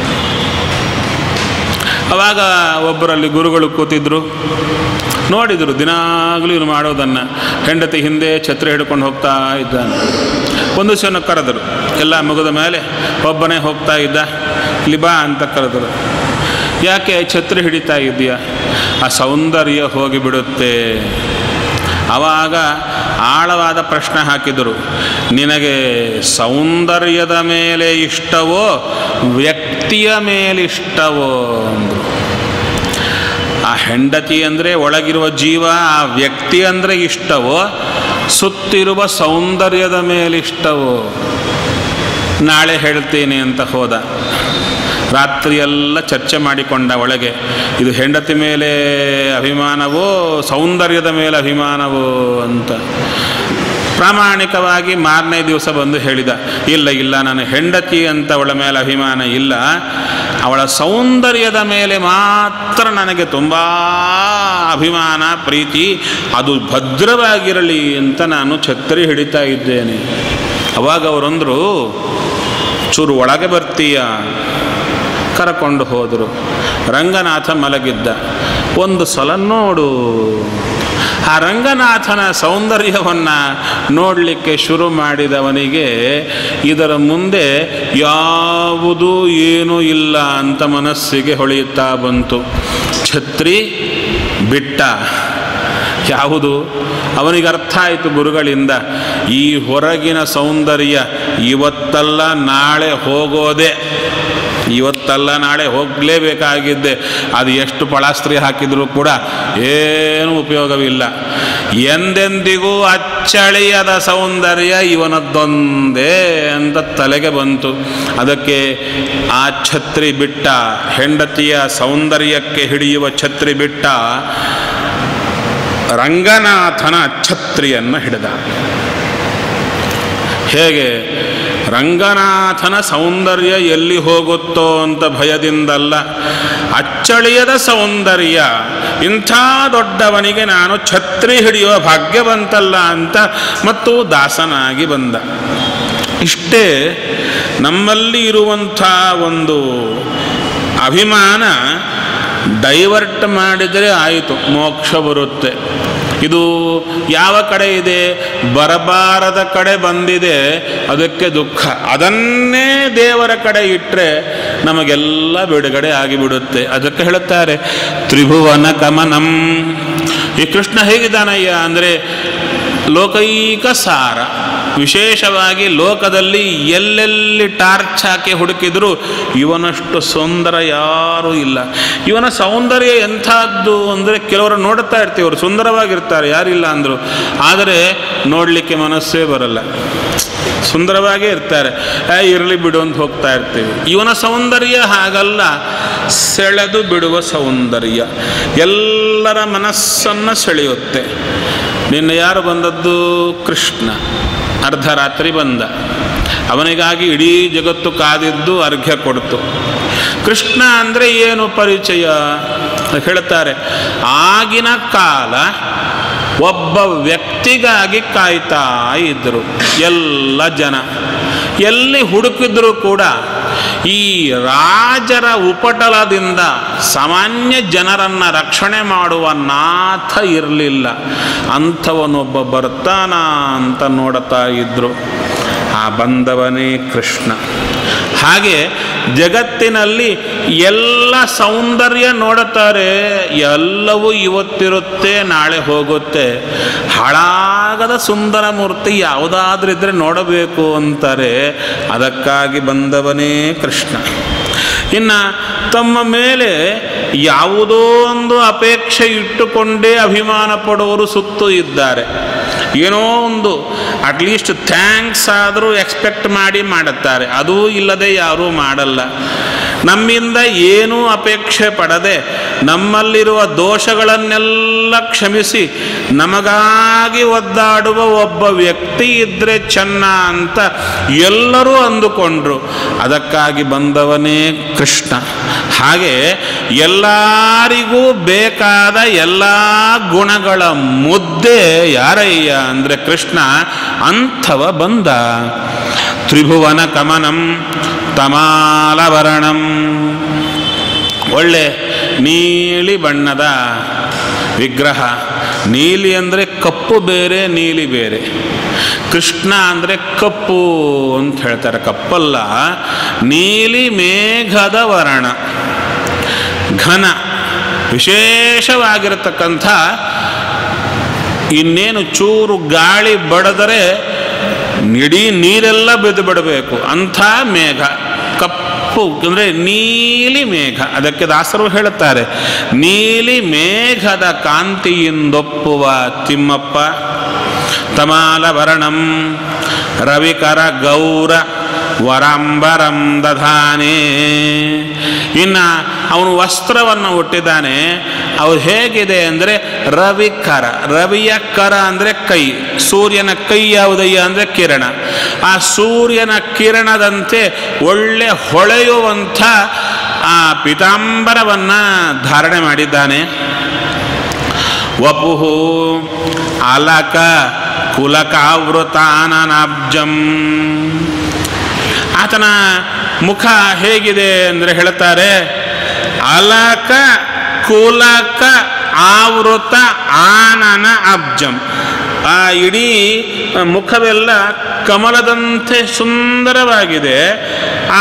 ಅವಾಗ ಒಬ್ಬರಲ್ಲಿ ಗುರುಗಳು ಕೂತಿದ್ರು ನೋಡಿದರು ದಿನಾಗಲೂ ಇವನು ಮಾಡೋದನ್ನು ಹೆಂಡತಿ ಹಿಂದೆ ಛತ್ರಿ ಹಿಡ್ಕೊಂಡು ಹೋಗ್ತಾ ಇದ್ದಾನೆ ಒಂದು ದಿವಸ ಕರೆದರು ಎಲ್ಲ ಮುಗಿದ ಮೇಲೆ ಒಬ್ಬನೇ ಹೋಗ್ತಾ ಇದ್ದ ಇಲ್ಲಿ ಬಾ ಅಂತ ಕರೆದರು ಯಾಕೆ ಛತ್ರಿ ಹಿಡಿತಾ ಇದೆಯಾ ಆ ಸೌಂದರ್ಯ ಹೋಗಿಬಿಡುತ್ತೆ ಆವಾಗ ಆಳವಾದ ಪ್ರಶ್ನೆ ಹಾಕಿದರು ನಿನಗೆ ಸೌಂದರ್ಯದ ಮೇಲೆ ಇಷ್ಟವೋ ವ್ಯಕ್ತಿಯ ಮೇಲೆ ಇಷ್ಟವೋ ಅಂದರು ಆ ಹೆಂಡತಿ ಅಂದರೆ ಒಳಗಿರುವ ಜೀವ ಆ ವ್ಯಕ್ತಿ ಅಂದರೆ ಇಷ್ಟವೋ ಸುತ್ತಿರುವ ಸೌಂದರ್ಯದ ಮೇಲೆ ಇಷ್ಟವೋ ನಾಳೆ ಹೇಳ್ತೀನಿ ಅಂತ ಹೋದ ರಾತ್ರಿಯೆಲ್ಲ ಚರ್ಚೆ ಮಾಡಿಕೊಂಡ ಒಳಗೆ ಇದು ಹೆಂಡತಿ ಮೇಲೆ ಅಭಿಮಾನವೋ ಸೌಂದರ್ಯದ ಮೇಲೆ ಅಭಿಮಾನವೋ ಅಂತ ಪ್ರಾಮಾಣಿಕವಾಗಿ ಮಾರನೇ ದಿವಸ ಬಂದು ಹೇಳಿದ ಇಲ್ಲ ಇಲ್ಲ ನನ್ನ ಹೆಂಡತಿ ಅಂತ ಅವಳ ಮೇಲೆ ಅಭಿಮಾನ ಇಲ್ಲ ಅವಳ ಸೌಂದರ್ಯದ ಮೇಲೆ ಮಾತ್ರ ನನಗೆ ತುಂಬ ಅಭಿಮಾನ ಪ್ರೀತಿ ಅದು ಭದ್ರವಾಗಿರಲಿ ಅಂತ ನಾನು ಛತ್ರಿ ಹಿಡಿತಾ ಇದ್ದೇನೆ ಅವಾಗ ಅವರಂದರು ಚೂರು ಒಳಗೆ ಬರ್ತೀಯ ಕರಕೊಂಡು ಹೋದರು ರಂಗನಾಥ ಮಲಗಿದ್ದ ಒಂದು ಸಲ ನೋಡು ಆ ರಂಗನಾಥನ ಸೌಂದರ್ಯವನ್ನು ನೋಡಲಿಕ್ಕೆ ಶುರು ಮಾಡಿದವನಿಗೆ ಇದರ ಮುಂದೆ ಯಾವುದೂ ಏನೂ ಇಲ್ಲ ಅಂತ ಮನಸ್ಸಿಗೆ ಹೊಳೆಯುತ್ತಾ ಬಂತು ಛತ್ರಿ ಬಿಟ್ಟ ಯಾವುದು ಅವನಿಗೆ ಅರ್ಥ ಆಯಿತು ಗುರುಗಳಿಂದ ಈ ಹೊರಗಿನ ಸೌಂದರ್ಯ ಇವತ್ತಲ್ಲ ನಾಳೆ ಹೋಗೋದೆ ಇವತ್ತಲ್ಲ ನಾಳೆ ಹೋಗಲೇಬೇಕಾಗಿದ್ದೆ ಅದು ಎಷ್ಟು ಪಳಾಸ್ತ್ರಿ ಹಾಕಿದರೂ ಕೂಡ ಏನೂ ಉಪಯೋಗವಿಲ್ಲ ಎಂದೆಂದಿಗೂ ಅಚ್ಚಳಿಯದ ಸೌಂದರ್ಯ ಇವನದ್ದೊಂದೇ ಅಂತ ತಲೆಗೆ ಬಂತು ಅದಕ್ಕೆ ಆ ಛತ್ರಿ ಬಿಟ್ಟ ಹೆಂಡತಿಯ ಸೌಂದರ್ಯಕ್ಕೆ ಹಿಡಿಯುವ ಛತ್ರಿ ಬಿಟ್ಟ ರಂಗನಾಥನ ಛತ್ರಿಯನ್ನು ಹಿಡಿದ ಹೇಗೆ ರಂಗನಾಥನ ಸೌಂದರ್ಯ ಎಲ್ಲಿ ಹೋಗುತ್ತೋ ಅಂತ ಭಯದಿಂದಲ್ಲ ಅಚ್ಚಳಿಯದ ಸೌಂದರ್ಯ ಇಂಥ ದೊಡ್ಡವನಿಗೆ ನಾನು ಛತ್ರಿ ಹಿಡಿಯುವ ಭಾಗ್ಯ ಬಂತಲ್ಲ ಅಂತ ಮತ್ತು ದಾಸನಾಗಿ ಬಂದ ಇಷ್ಟೇ ನಮ್ಮಲ್ಲಿ ಇರುವಂಥ ಒಂದು ಅಭಿಮಾನ ಡೈವರ್ಟ್ ಮಾಡಿದರೆ ಆಯಿತು ಮೋಕ್ಷ ಬರುತ್ತೆ ಇದು ಯಾವ ಕಡೆ ಇದೆ ಬರಬಾರದ ಕಡೆ ಬಂದಿದೆ ಅದಕ್ಕೆ ದುಃಖ ಅದನ್ನೇ ದೇವರ ಕಡೆ ಇಟ್ಟರೆ ನಮಗೆಲ್ಲ ಬಿಡುಗಡೆ ಆಗಿಬಿಡುತ್ತೆ ಅದಕ್ಕೆ ಹೇಳುತ್ತಾರೆ ತ್ರಿಭುವನ ಕಮನಂ ಈ ಕೃಷ್ಣ ಹೇಗಿದ್ದಾನಯ್ಯ ಅಂದರೆ ಲೋಕೈಕ ಸಾರ ವಿಶೇಷವಾಗಿ ಲೋಕದಲ್ಲಿ ಎಲ್ಲೆಲ್ಲಿ ಟಾರ್ಚ್ ಹಾಕಿ ಹುಡುಕಿದರೂ ಇವನಷ್ಟು ಸುಂದರ ಯಾರೂ ಇಲ್ಲ ಇವನ ಸೌಂದರ್ಯ ಎಂಥದ್ದು ಅಂದರೆ ಕೆಲವರು ನೋಡುತ್ತಾ ಇರ್ತೀವಿ ಅವರು ಸುಂದರವಾಗಿರ್ತಾರೆ ಯಾರಿಲ್ಲ ಅಂದರು ಆದರೆ ನೋಡಲಿಕ್ಕೆ ಮನಸ್ಸೇ ಬರಲ್ಲ ಸುಂದರವಾಗೇ ಇರ್ತಾರೆ ಏ ಇರಲಿ ಬಿಡು ಅಂತ ಹೋಗ್ತಾ ಇರ್ತೀವಿ ಇವನ ಸೌಂದರ್ಯ ಹಾಗಲ್ಲ ಸೆಳೆದು ಬಿಡುವ ಸೌಂದರ್ಯ ಎಲ್ಲರ ಮನಸ್ಸನ್ನು ಸೆಳೆಯುತ್ತೆ ನಿನ್ನೆ ಯಾರು ಬಂದದ್ದು ಕೃಷ್ಣ ಅರ್ಧರಾತ್ರಿ ಬಂದ ಅವನಿಗಾಗಿ ಇಡೀ ಜಗತ್ತು ಕಾದಿದ್ದು ಅರ್ಘ್ಯ ಕೊಡ್ತು ಕೃಷ್ಣ ಅಂದರೆ ಏನು ಪರಿಚಯ ಹೇಳ್ತಾರೆ ಆಗಿನ ಕಾಲ ಒಬ್ಬ ವ್ಯಕ್ತಿಗಾಗಿ ಕಾಯ್ತಾ ಇದ್ದರು ಎಲ್ಲ ಜನ ಎಲ್ಲಿ ಹುಡುಕಿದ್ರು ಕೂಡ ಈ ರಾಜರ ಉಪಟಳದಿಂದ ಸಾಮಾನ್ಯ ಜನರನ್ನು ರಕ್ಷಣೆ ಮಾಡುವ ನಾಥ ಇರಲಿಲ್ಲ ಅಂಥವನೊಬ್ಬ ಬರ್ತಾನ ಅಂತ ನೋಡುತ್ತಾ ಇದ್ದರು ಆ ಬಂದವನೇ ಕೃಷ್ಣ ಹಾಗೆ ಜಗತ್ತಿನಲ್ಲಿ ಎಲ್ಲ ಸೌಂದರ್ಯ ನೋಡುತ್ತಾರೆ ಎಲ್ಲವೂ ಇವತ್ತಿರುತ್ತೆ ನಾಳೆ ಹೋಗುತ್ತೆ ಹಾಳಾಗದ ಸುಂದರ ಮೂರ್ತಿ ಯಾವುದಾದ್ರೂ ಇದ್ದರೆ ನೋಡಬೇಕು ಅಂತಾರೆ ಅದಕ್ಕಾಗಿ ಬಂದವನೇ ಕೃಷ್ಣ ಇನ್ನು ತಮ್ಮ ಮೇಲೆ ಯಾವುದೋ ಒಂದು ಅಪೇಕ್ಷೆ ಇಟ್ಟುಕೊಂಡೇ ಅಭಿಮಾನ ಪಡುವವರು ಸುತ್ತು ಇದ್ದಾರೆ ಏನೋ ಒಂದು ಅಟ್ಲೀಸ್ಟ್ ಥ್ಯಾಂಕ್ಸ್ ಆದರೂ ಎಕ್ಸ್ಪೆಕ್ಟ್ ಮಾಡಿ ಮಾಡುತ್ತಾರೆ ಅದೂ ಇಲ್ಲದೆ ಯಾರೂ ಮಾಡಲ್ಲ ನಮ್ಮಿಂದ ಏನೂ ಅಪೇಕ್ಷೆ ಪಡದೆ ನಮ್ಮಲ್ಲಿರುವ ದೋಷಗಳನ್ನೆಲ್ಲ ಕ್ಷಮಿಸಿ ನಮಗಾಗಿ ಒದ್ದಾಡುವ ಒಬ್ಬ ವ್ಯಕ್ತಿ ಇದ್ದರೆ ಚೆನ್ನ ಅಂತ ಎಲ್ಲರೂ ಅಂದುಕೊಂಡ್ರು ಅದಕ್ಕಾಗಿ ಬಂದವನೇ ಕೃಷ್ಣ ಹಾಗೆ ಎಲ್ಲರಿಗೂ ಬೇಕಾದ ಎಲ್ಲ ಗುಣಗಳ ಮುದ್ದೆ ಯಾರಯ್ಯ ಅಂದರೆ ಕೃಷ್ಣ ಅಂಥವ ಬಂದ ತ್ರಿಭುವನ ಕಮನಂ ತಮಾಲವರಣಂ ಒಳ್ಳೆ ನೀಲಿ ಬಣ್ಣದ ವಿಗ್ರಹ ನೀಲಿ ಅಂದರೆ ಕಪ್ಪು ಬೇರೆ ನೀಲಿ ಬೇರೆ ಕೃಷ್ಣ ಅಂದರೆ ಕಪ್ಪು ಅಂತ ಹೇಳ್ತಾರೆ ಕಪ್ಪಲ್ಲ ನೀಲಿ ಮೇಘದ ವರ್ಣ ಘನ ವಿಶೇಷವಾಗಿರತಕ್ಕಂಥ ಇನ್ನೇನು ಚೂರು ಗಾಳಿ ಬಡದರೆ ಇಡೀ ನೀರೆಲ್ಲ ಬೆದ್ದು ಬಿಡಬೇಕು ಅಂಥ ಮೇಘ ಕಪ್ಪು ಅಂದರೆ ನೀಲಿ ಮೇಘ ಅದಕ್ಕೆ ದಾಸರು ಹೇಳುತ್ತಾರೆ ನೀಲಿ ಮೇಘದ ಕಾಂತಿಯಿಂದೊಪ್ಪುವ ತಿಮ್ಮಪ್ಪ ತಮಾಲ ವರ್ಣಂ ರವಿಕರ ಗೌರ ವರಂಬರಂ ದಧಾನೆ ಇನ್ನು ಅವನು ವಸ್ತ್ರವನ್ನು ಹುಟ್ಟಿದ್ದಾನೆ ಅವ್ರು ಹೇಗಿದೆ ಅಂದರೆ ರವಿಕರ ರವಿಯ ಕರ ಅಂದರೆ ಕೈ ಸೂರ್ಯನ ಕೈ ಯಾವುದಯ್ಯ ಅಂದರೆ ಕಿರಣ ಆ ಸೂರ್ಯನ ಕಿರಣದಂತೆ ಒಳ್ಳೆ ಹೊಳೆಯುವಂಥ ಆ ಪಿತಾಂಬರವನ್ನು ಧಾರಣೆ ಮಾಡಿದ್ದಾನೆ ವಪುಹು ಅಲಕ ಕುಲಕಾವೃತಾನನಾಬ್ಜಂ ಆತನ ಮುಖ ಹೇಗಿದೆ ಅಂದರೆ ಹೇಳ್ತಾರೆ ಅಲಕ ಕುಲಕ ಆವೃತ ಆನನ ಅಬ್ಜಂ ಆ ಇಡೀ ಮುಖವೆಲ್ಲ ಕಮಲದಂತೆ ಸುಂದರವಾಗಿದೆ ಆ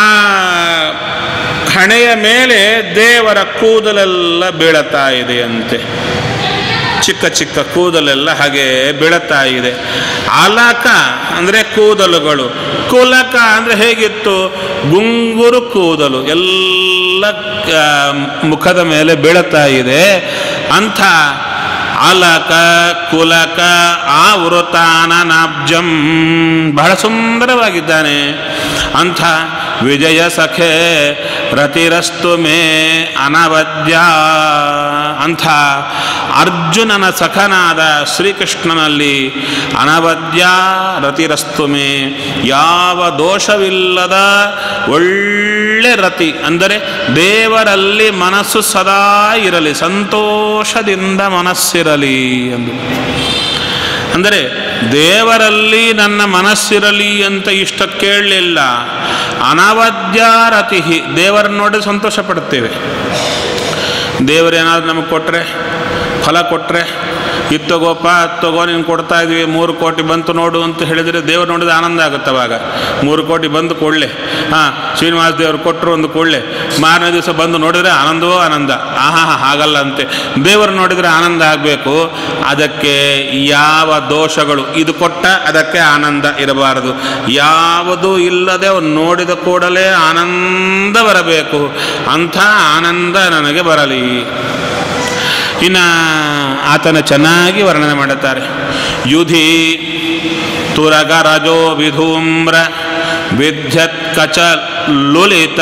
ಹಣೆಯ ಮೇಲೆ ದೇವರ ಕೂದಲೆಲ್ಲ ಬೀಳತಾ ಇದೆಯಂತೆ ಚಿಕ್ಕ ಚಿಕ್ಕ ಕೂದಲೆಲ್ಲ ಹಾಗೆ ಬೀಳುತ್ತಾ ಇದೆ ಅಲಕ ಅಂದರೆ ಕೂದಲುಗಳು ಕುಲಕ ಅಂದರೆ ಹೇಗಿತ್ತು ಗುಂಗುರು ಕೂದಲು ಎಲ್ಲ ಆ, ಮುಖದ ಮೇಲೆ ಬೀಳುತ್ತಾ ಇದೆ ಅಂಥ ಅಲಕ ಕುಲಕ ಆವೃತಾನನಾಬ್ಜಂ ಬಹಳ ಸುಂದರವಾಗಿದ್ದಾನೆ ಅಂಥ ವಿಜಯ ಸಖೆ ರತಿರಸ್ತು ಮೇ ಅನವದ್ಯ ಅಂಥ ಅರ್ಜುನನ ಸಖನಾದ ಶ್ರೀಕೃಷ್ಣನಲ್ಲಿ ಅನವದ್ಯ ರತಿರಸ್ತು ಮೇ ಯಾವ ದೋಷವಿಲ್ಲದ ಒಳ್ಳೆ ರತಿ ಅಂದರೆ ದೇವರಲ್ಲಿ ಮನಸ್ಸು ಸದಾ ಇರಲಿ ಸಂತೋಷದಿಂದ ಮನಸ್ಸಿರಲಿ ಎಂದು ಅಂದರೆ ದೇವರಲ್ಲಿ ನನ್ನ ಮನಸ್ಸಿರಲಿ ಅಂತ ಇಷ್ಟ ಕೇಳಲಿಲ್ಲ ಅನವದ್ಯಾರತಿ ದೇವರನ್ನ ನೋಡಿ ಸಂತೋಷ ಪಡುತ್ತೇವೆ ದೇವರೇನಾದ್ರು ನಮಗೆ ಕೊಟ್ಟರೆ ಫಲ ಕೊಟ್ಟರೆ ಇದು ತಗೋಪ್ಪ ಅದು ತಗೋ ನೀನು ಕೊಡ್ತಾ ಇದ್ವಿ ಮೂರು ಕೋಟಿ ಬಂತು ನೋಡು ಅಂತ ಹೇಳಿದರೆ ದೇವ್ರು ನೋಡಿದ್ರೆ ಆನಂದ ಆಗುತ್ತೆ ಅವಾಗ ಮೂರು ಕೋಟಿ ಬಂದು ಕೊಡಲೆ ಹಾಂ ಶ್ರೀನಿವಾಸ ದೇವರು ಕೊಟ್ಟರು ಒಂದು ಕೊಡಲೆ ಮಾರನೇ ದಿವಸ ಬಂದು ನೋಡಿದರೆ ಆನಂದವೋ ಆನಂದ ಆಹಾ ಹಾಗಲ್ಲ ಅಂತೆ ದೇವರು ನೋಡಿದರೆ ಆನಂದ ಆಗಬೇಕು ಅದಕ್ಕೆ ಯಾವ ದೋಷಗಳು ಇದು ಕೊಟ್ಟ ಅದಕ್ಕೆ ಆನಂದ ಇರಬಾರದು ಯಾವುದು ಇಲ್ಲದೆ ಅವ್ನು ನೋಡಿದ ಕೂಡಲೇ ಆನಂದ ಬರಬೇಕು ಅಂಥ ಆನಂದ ನನಗೆ ಬರಲಿ ಇನ್ನು ಆತನ ಚೆನ್ನಾಗಿ ವರ್ಣನೆ ಮಾಡುತ್ತಾರೆ ಯುಧಿ ತುರಗ ರಜೋ ವಿಧೂಮ್ರ ವಿದ್ಯತ್ ಕಚ ಲುಲಿತ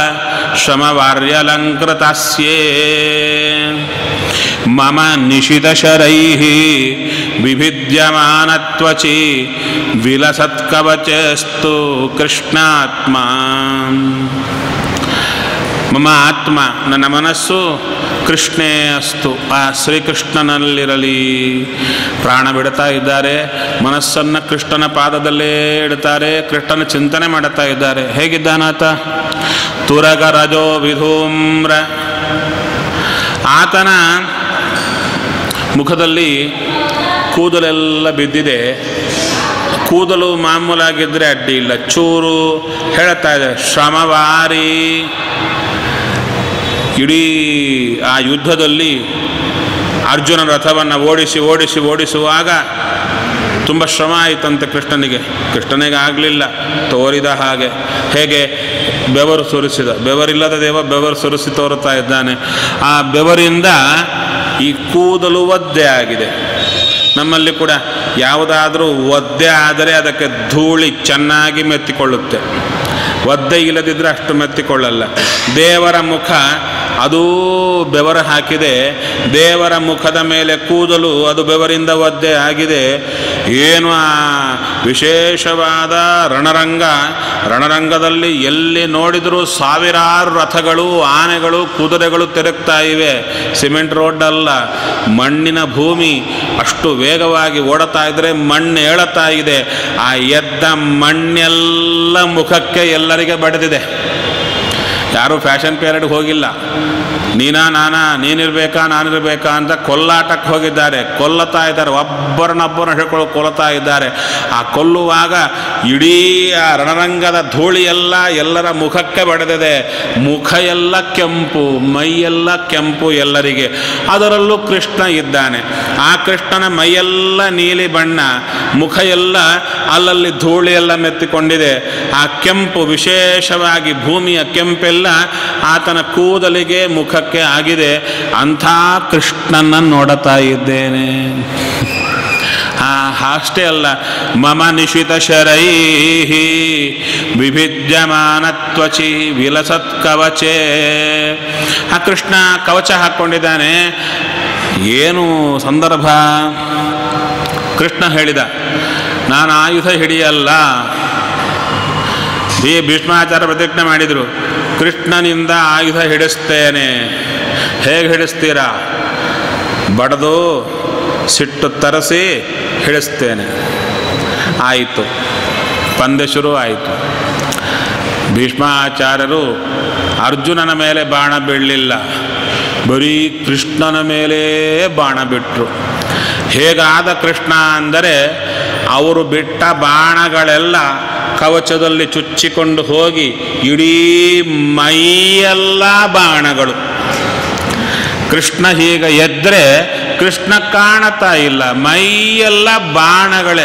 ಶ್ರಮವಾರ್ಯಲಂಕೃತಸ್ಯೇ ಮಮ ನಿಶಿತಶರೈ ವಿಭಿದ್ಯಮಾನತ್ವಚಿ ವಿಲಸತ್ಕವಚಸ್ತು ಕೃಷ್ಣಾತ್ಮ ಮಮ ಆತ್ಮ ನನ್ನ ಮನಸ್ಸು ಕೃಷ್ಣೇ ಅಸ್ತು ಆ ಶ್ರೀಕೃಷ್ಣನಲ್ಲಿರಲಿ ಪ್ರಾಣ ಬಿಡ್ತಾ ಇದ್ದಾರೆ ಮನಸ್ಸನ್ನು ಕೃಷ್ಣನ ಪಾದದಲ್ಲೇ ಇಡ್ತಾರೆ ಕೃಷ್ಣನ ಚಿಂತನೆ ಮಾಡುತ್ತಾ ಇದ್ದಾರೆ ಹೇಗಿದ್ದಾನಾತ ತುರಗ ರಜೋ ವಿಧೂಮ್ರ ಆತನ ಮುಖದಲ್ಲಿ ಕೂದಲೆಲ್ಲ ಬಿದ್ದಿದೆ ಕೂದಲು ಮಾಮೂಲಾಗಿದ್ದರೆ ಅಡ್ಡಿ ಇಲ್ಲ ಚೂರು ಹೇಳ್ತಾ ಇದೆ ಶ್ರಮವಾರಿ ಇಡೀ ಆ ಯುದ್ಧದಲ್ಲಿ ಅರ್ಜುನ ರಥವನ್ನು ಓಡಿಸಿ ಓಡಿಸಿ ಓಡಿಸುವಾಗ ತುಂಬ ಶ್ರಮ ಆಯಿತಂತೆ ಕೃಷ್ಣನಿಗೆ ಕೃಷ್ಣನಿಗೆ ಆಗಲಿಲ್ಲ ತೋರಿದ ಹಾಗೆ ಹೇಗೆ ಬೆವರು ಸುರಿಸಿದ ಬೆವರಿಲ್ಲದ ದೇವ ಬೆವರು ಸುರಿಸಿ ತೋರುತ್ತಾ ಇದ್ದಾನೆ ಆ ಬೆವರಿಂದ ಈ ಕೂದಲು ಒದ್ದೆ ಆಗಿದೆ ನಮ್ಮಲ್ಲಿ ಕೂಡ ಯಾವುದಾದ್ರೂ ಒದ್ದೆ ಆದರೆ ಅದಕ್ಕೆ ಧೂಳಿ ಚೆನ್ನಾಗಿ ಮೆತ್ತಿಕೊಳ್ಳುತ್ತೆ ಒದ್ದೆ ಇಲ್ಲದಿದ್ದರೆ ಅಷ್ಟು ಮೆತ್ತಿಕೊಳ್ಳಲ್ಲ ದೇವರ ಮುಖ ಅದೂ ಬೆವರು ಹಾಕಿದೆ ದೇವರ ಮುಖದ ಮೇಲೆ ಕೂದಲು ಅದು ಬೆವರಿಂದ ಒದ್ದೆ ಆಗಿದೆ ಏನು ಆ ವಿಶೇಷವಾದ ರಣರಂಗ ರಣರಂಗದಲ್ಲಿ ಎಲ್ಲಿ ನೋಡಿದರೂ ಸಾವಿರಾರು ರಥಗಳು ಆನೆಗಳು ಕುದುರೆಗಳು ತಿರುಗ್ತಾ ಇವೆ ಸಿಮೆಂಟ್ ರೋಡ್ ಅಲ್ಲ ಮಣ್ಣಿನ ಭೂಮಿ ಅಷ್ಟು ವೇಗವಾಗಿ ಓಡುತ್ತಾ ಇದ್ದರೆ ಮಣ್ಣು ಏಳುತ್ತಾ ಇದೆ ಆ ಎದ್ದ ಮಣ್ಣೆಲ್ಲ ಮುಖಕ್ಕೆ ಎಲ್ಲರಿಗೆ ಬಡಿದಿದೆ ಯಾರೂ ಫ್ಯಾಷನ್ ಪೇರಿಯಡ್ಗೆ ಹೋಗಿಲ್ಲ ನೀನಾ ನಾನಾ ನೀನಿರ್ಬೇಕಾ ನಾನಿರ್ಬೇಕಾ ಅಂತ ಕೊಲ್ಲಾಟಕ್ಕೆ ಹೋಗಿದ್ದಾರೆ ಕೊಲ್ಲತಾ ಇದ್ದಾರೆ ಒಬ್ಬರನ್ನೊಬ್ಬರನ್ನ ಹಿಡ್ಕೊಂಡು ಕೊಲ್ಲತಾ ಇದ್ದಾರೆ ಆ ಕೊಲ್ಲುವಾಗ ಇಡೀ ಆ ರಣರಂಗದ ಧೂಳಿಯೆಲ್ಲ ಎಲ್ಲರ ಮುಖಕ್ಕೆ ಬಡಿದಿದೆ ಮುಖ ಎಲ್ಲ ಕೆಂಪು ಮೈಯೆಲ್ಲ ಕೆಂಪು ಎಲ್ಲರಿಗೆ ಅದರಲ್ಲೂ ಕೃಷ್ಣ ಇದ್ದಾನೆ ಆ ಕೃಷ್ಣನ ಮೈಯೆಲ್ಲ ನೀಲಿ ಬಣ್ಣ ಮುಖ ಎಲ್ಲ ಅಲ್ಲಲ್ಲಿ ಧೂಳಿ ಎಲ್ಲ ಮೆತ್ತಿಕೊಂಡಿದೆ ಆ ಕೆಂಪು ವಿಶೇಷವಾಗಿ ಭೂಮಿಯ ಕೆಂಪೆಲ್ಲ ಆತನ ಕೂದಲಿಗೆ ಮುಖಕ್ಕೆ ಆಗಿದೆ ಅಂಥ ಕೃಷ್ಣನ ನೋಡುತ್ತಾ ಇದ್ದೇನೆ ಆ ಅಷ್ಟೇ ಅಲ್ಲ ಮಮ ನಿಶಿತ ಶರೈ ವಿಭಿದ್ಯಮಾನತ್ವಚಿ ವಿಲಸತ್ ಕವಚೇ ಆ ಕೃಷ್ಣ ಕವಚ ಹಾಕ್ಕೊಂಡಿದ್ದಾನೆ ಏನು ಸಂದರ್ಭ ಕೃಷ್ಣ ಹೇಳಿದ ನಾನು ಆಯುಧ ಹಿಡಿಯಲ್ಲ ಈ ಭೀಷ್ಮಾಚಾರ ಪ್ರತಿಜ್ಞೆ ಮಾಡಿದರು ಕೃಷ್ಣನಿಂದ ಆಯುಧ ಹಿಡಿಸ್ತೇನೆ ಹೇಗೆ ಹಿಡಿಸ್ತೀರಾ ಬಡದು ಸಿಟ್ಟು ತರಿಸಿ ಹಿಡಿಸ್ತೇನೆ ಆಯಿತು ಪಂದ್ಯ ಶುರು ಆಯಿತು ಭೀಷ್ಮಾಚಾರ್ಯರು ಅರ್ಜುನನ ಮೇಲೆ ಬಾಣ ಬೀಳಲಿಲ್ಲ ಬರೀ ಕೃಷ್ಣನ ಮೇಲೇ ಬಾಣ ಬಿಟ್ಟರು ಹೇಗಾದ ಕೃಷ್ಣ ಅಂದರೆ ಅವರು ಬಿಟ್ಟ ಬಾಣಗಳೆಲ್ಲ ಕವಚದಲ್ಲಿ ಚುಚ್ಚಿಕೊಂಡು ಹೋಗಿ ಇಡೀ ಮೈಯೆಲ್ಲ ಬಾಣಗಳು ಕೃಷ್ಣ ಹೀಗೆ ಎದ್ರೆ ಕೃಷ್ಣ ಕಾಣತಾ ಇಲ್ಲ ಮೈಯೆಲ್ಲ ಬಾಣಗಳೇ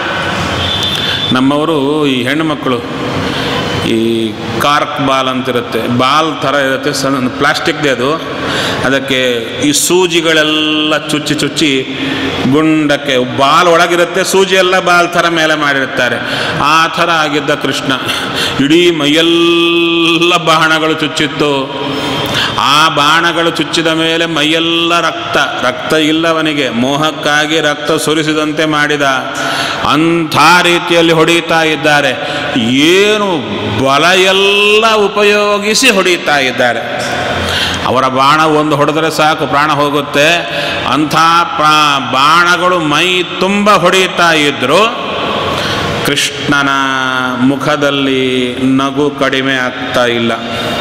ನಮ್ಮವರು ಈ ಹೆಣ್ಣುಮಕ್ಕಳು ಈ ಕಾರ್ಕ್ ಬಾಲ್ ಅಂತಿರುತ್ತೆ ಬಾಲ್ ಥರ ಇರುತ್ತೆ ಸಣ್ಣ ಪ್ಲಾಸ್ಟಿಕ್ದೇ ಅದು ಅದಕ್ಕೆ ಈ ಸೂಜಿಗಳೆಲ್ಲ ಚುಚ್ಚಿ ಚುಚ್ಚಿ ಗುಂಡಕ್ಕೆ ಬಾಲ್ ಒಳಗಿರುತ್ತೆ ಸೂಜಿ ಎಲ್ಲ ಬಾಲ್ ಥರ ಮೇಲೆ ಮಾಡಿರ್ತಾರೆ ಆ ಥರ ಆಗಿದ್ದ ಕೃಷ್ಣ ಇಡೀ ಮೈಯೆಲ್ಲ ಬಾಣಗಳು ಚುಚ್ಚಿತ್ತು ಆ ಬಾಣಗಳು ಚುಚ್ಚಿದ ಮೇಲೆ ಮೈಯೆಲ್ಲ ರಕ್ತ ರಕ್ತ ಇಲ್ಲವನಿಗೆ ಮೋಹಕ್ಕಾಗಿ ರಕ್ತ ಸುರಿಸಿದಂತೆ ಮಾಡಿದ ಅಂಥ ರೀತಿಯಲ್ಲಿ ಹೊಡೀತಾ ಇದ್ದಾರೆ ಏನು ಬಲ ಎಲ್ಲ ಉಪಯೋಗಿಸಿ ಹೊಡೀತಾ ಇದ್ದಾರೆ ಅವರ ಬಾಣ ಒಂದು ಹೊಡೆದರೆ ಸಾಕು ಪ್ರಾಣ ಹೋಗುತ್ತೆ ಅಂಥ ಪ್ರಾ ಬಾಣಗಳು ಮೈ ತುಂಬ ಹೊಡೀತಾ ಇದ್ದರು ಕೃಷ್ಣನ ಮುಖದಲ್ಲಿ ನಗು ಕಡಿಮೆ ಆಗ್ತಾ ಇಲ್ಲ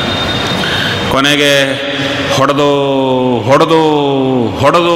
ಕೊನೆಗೆ ಹೊಡೆದು ಹೊಡೆದು ಹೊಡೆದು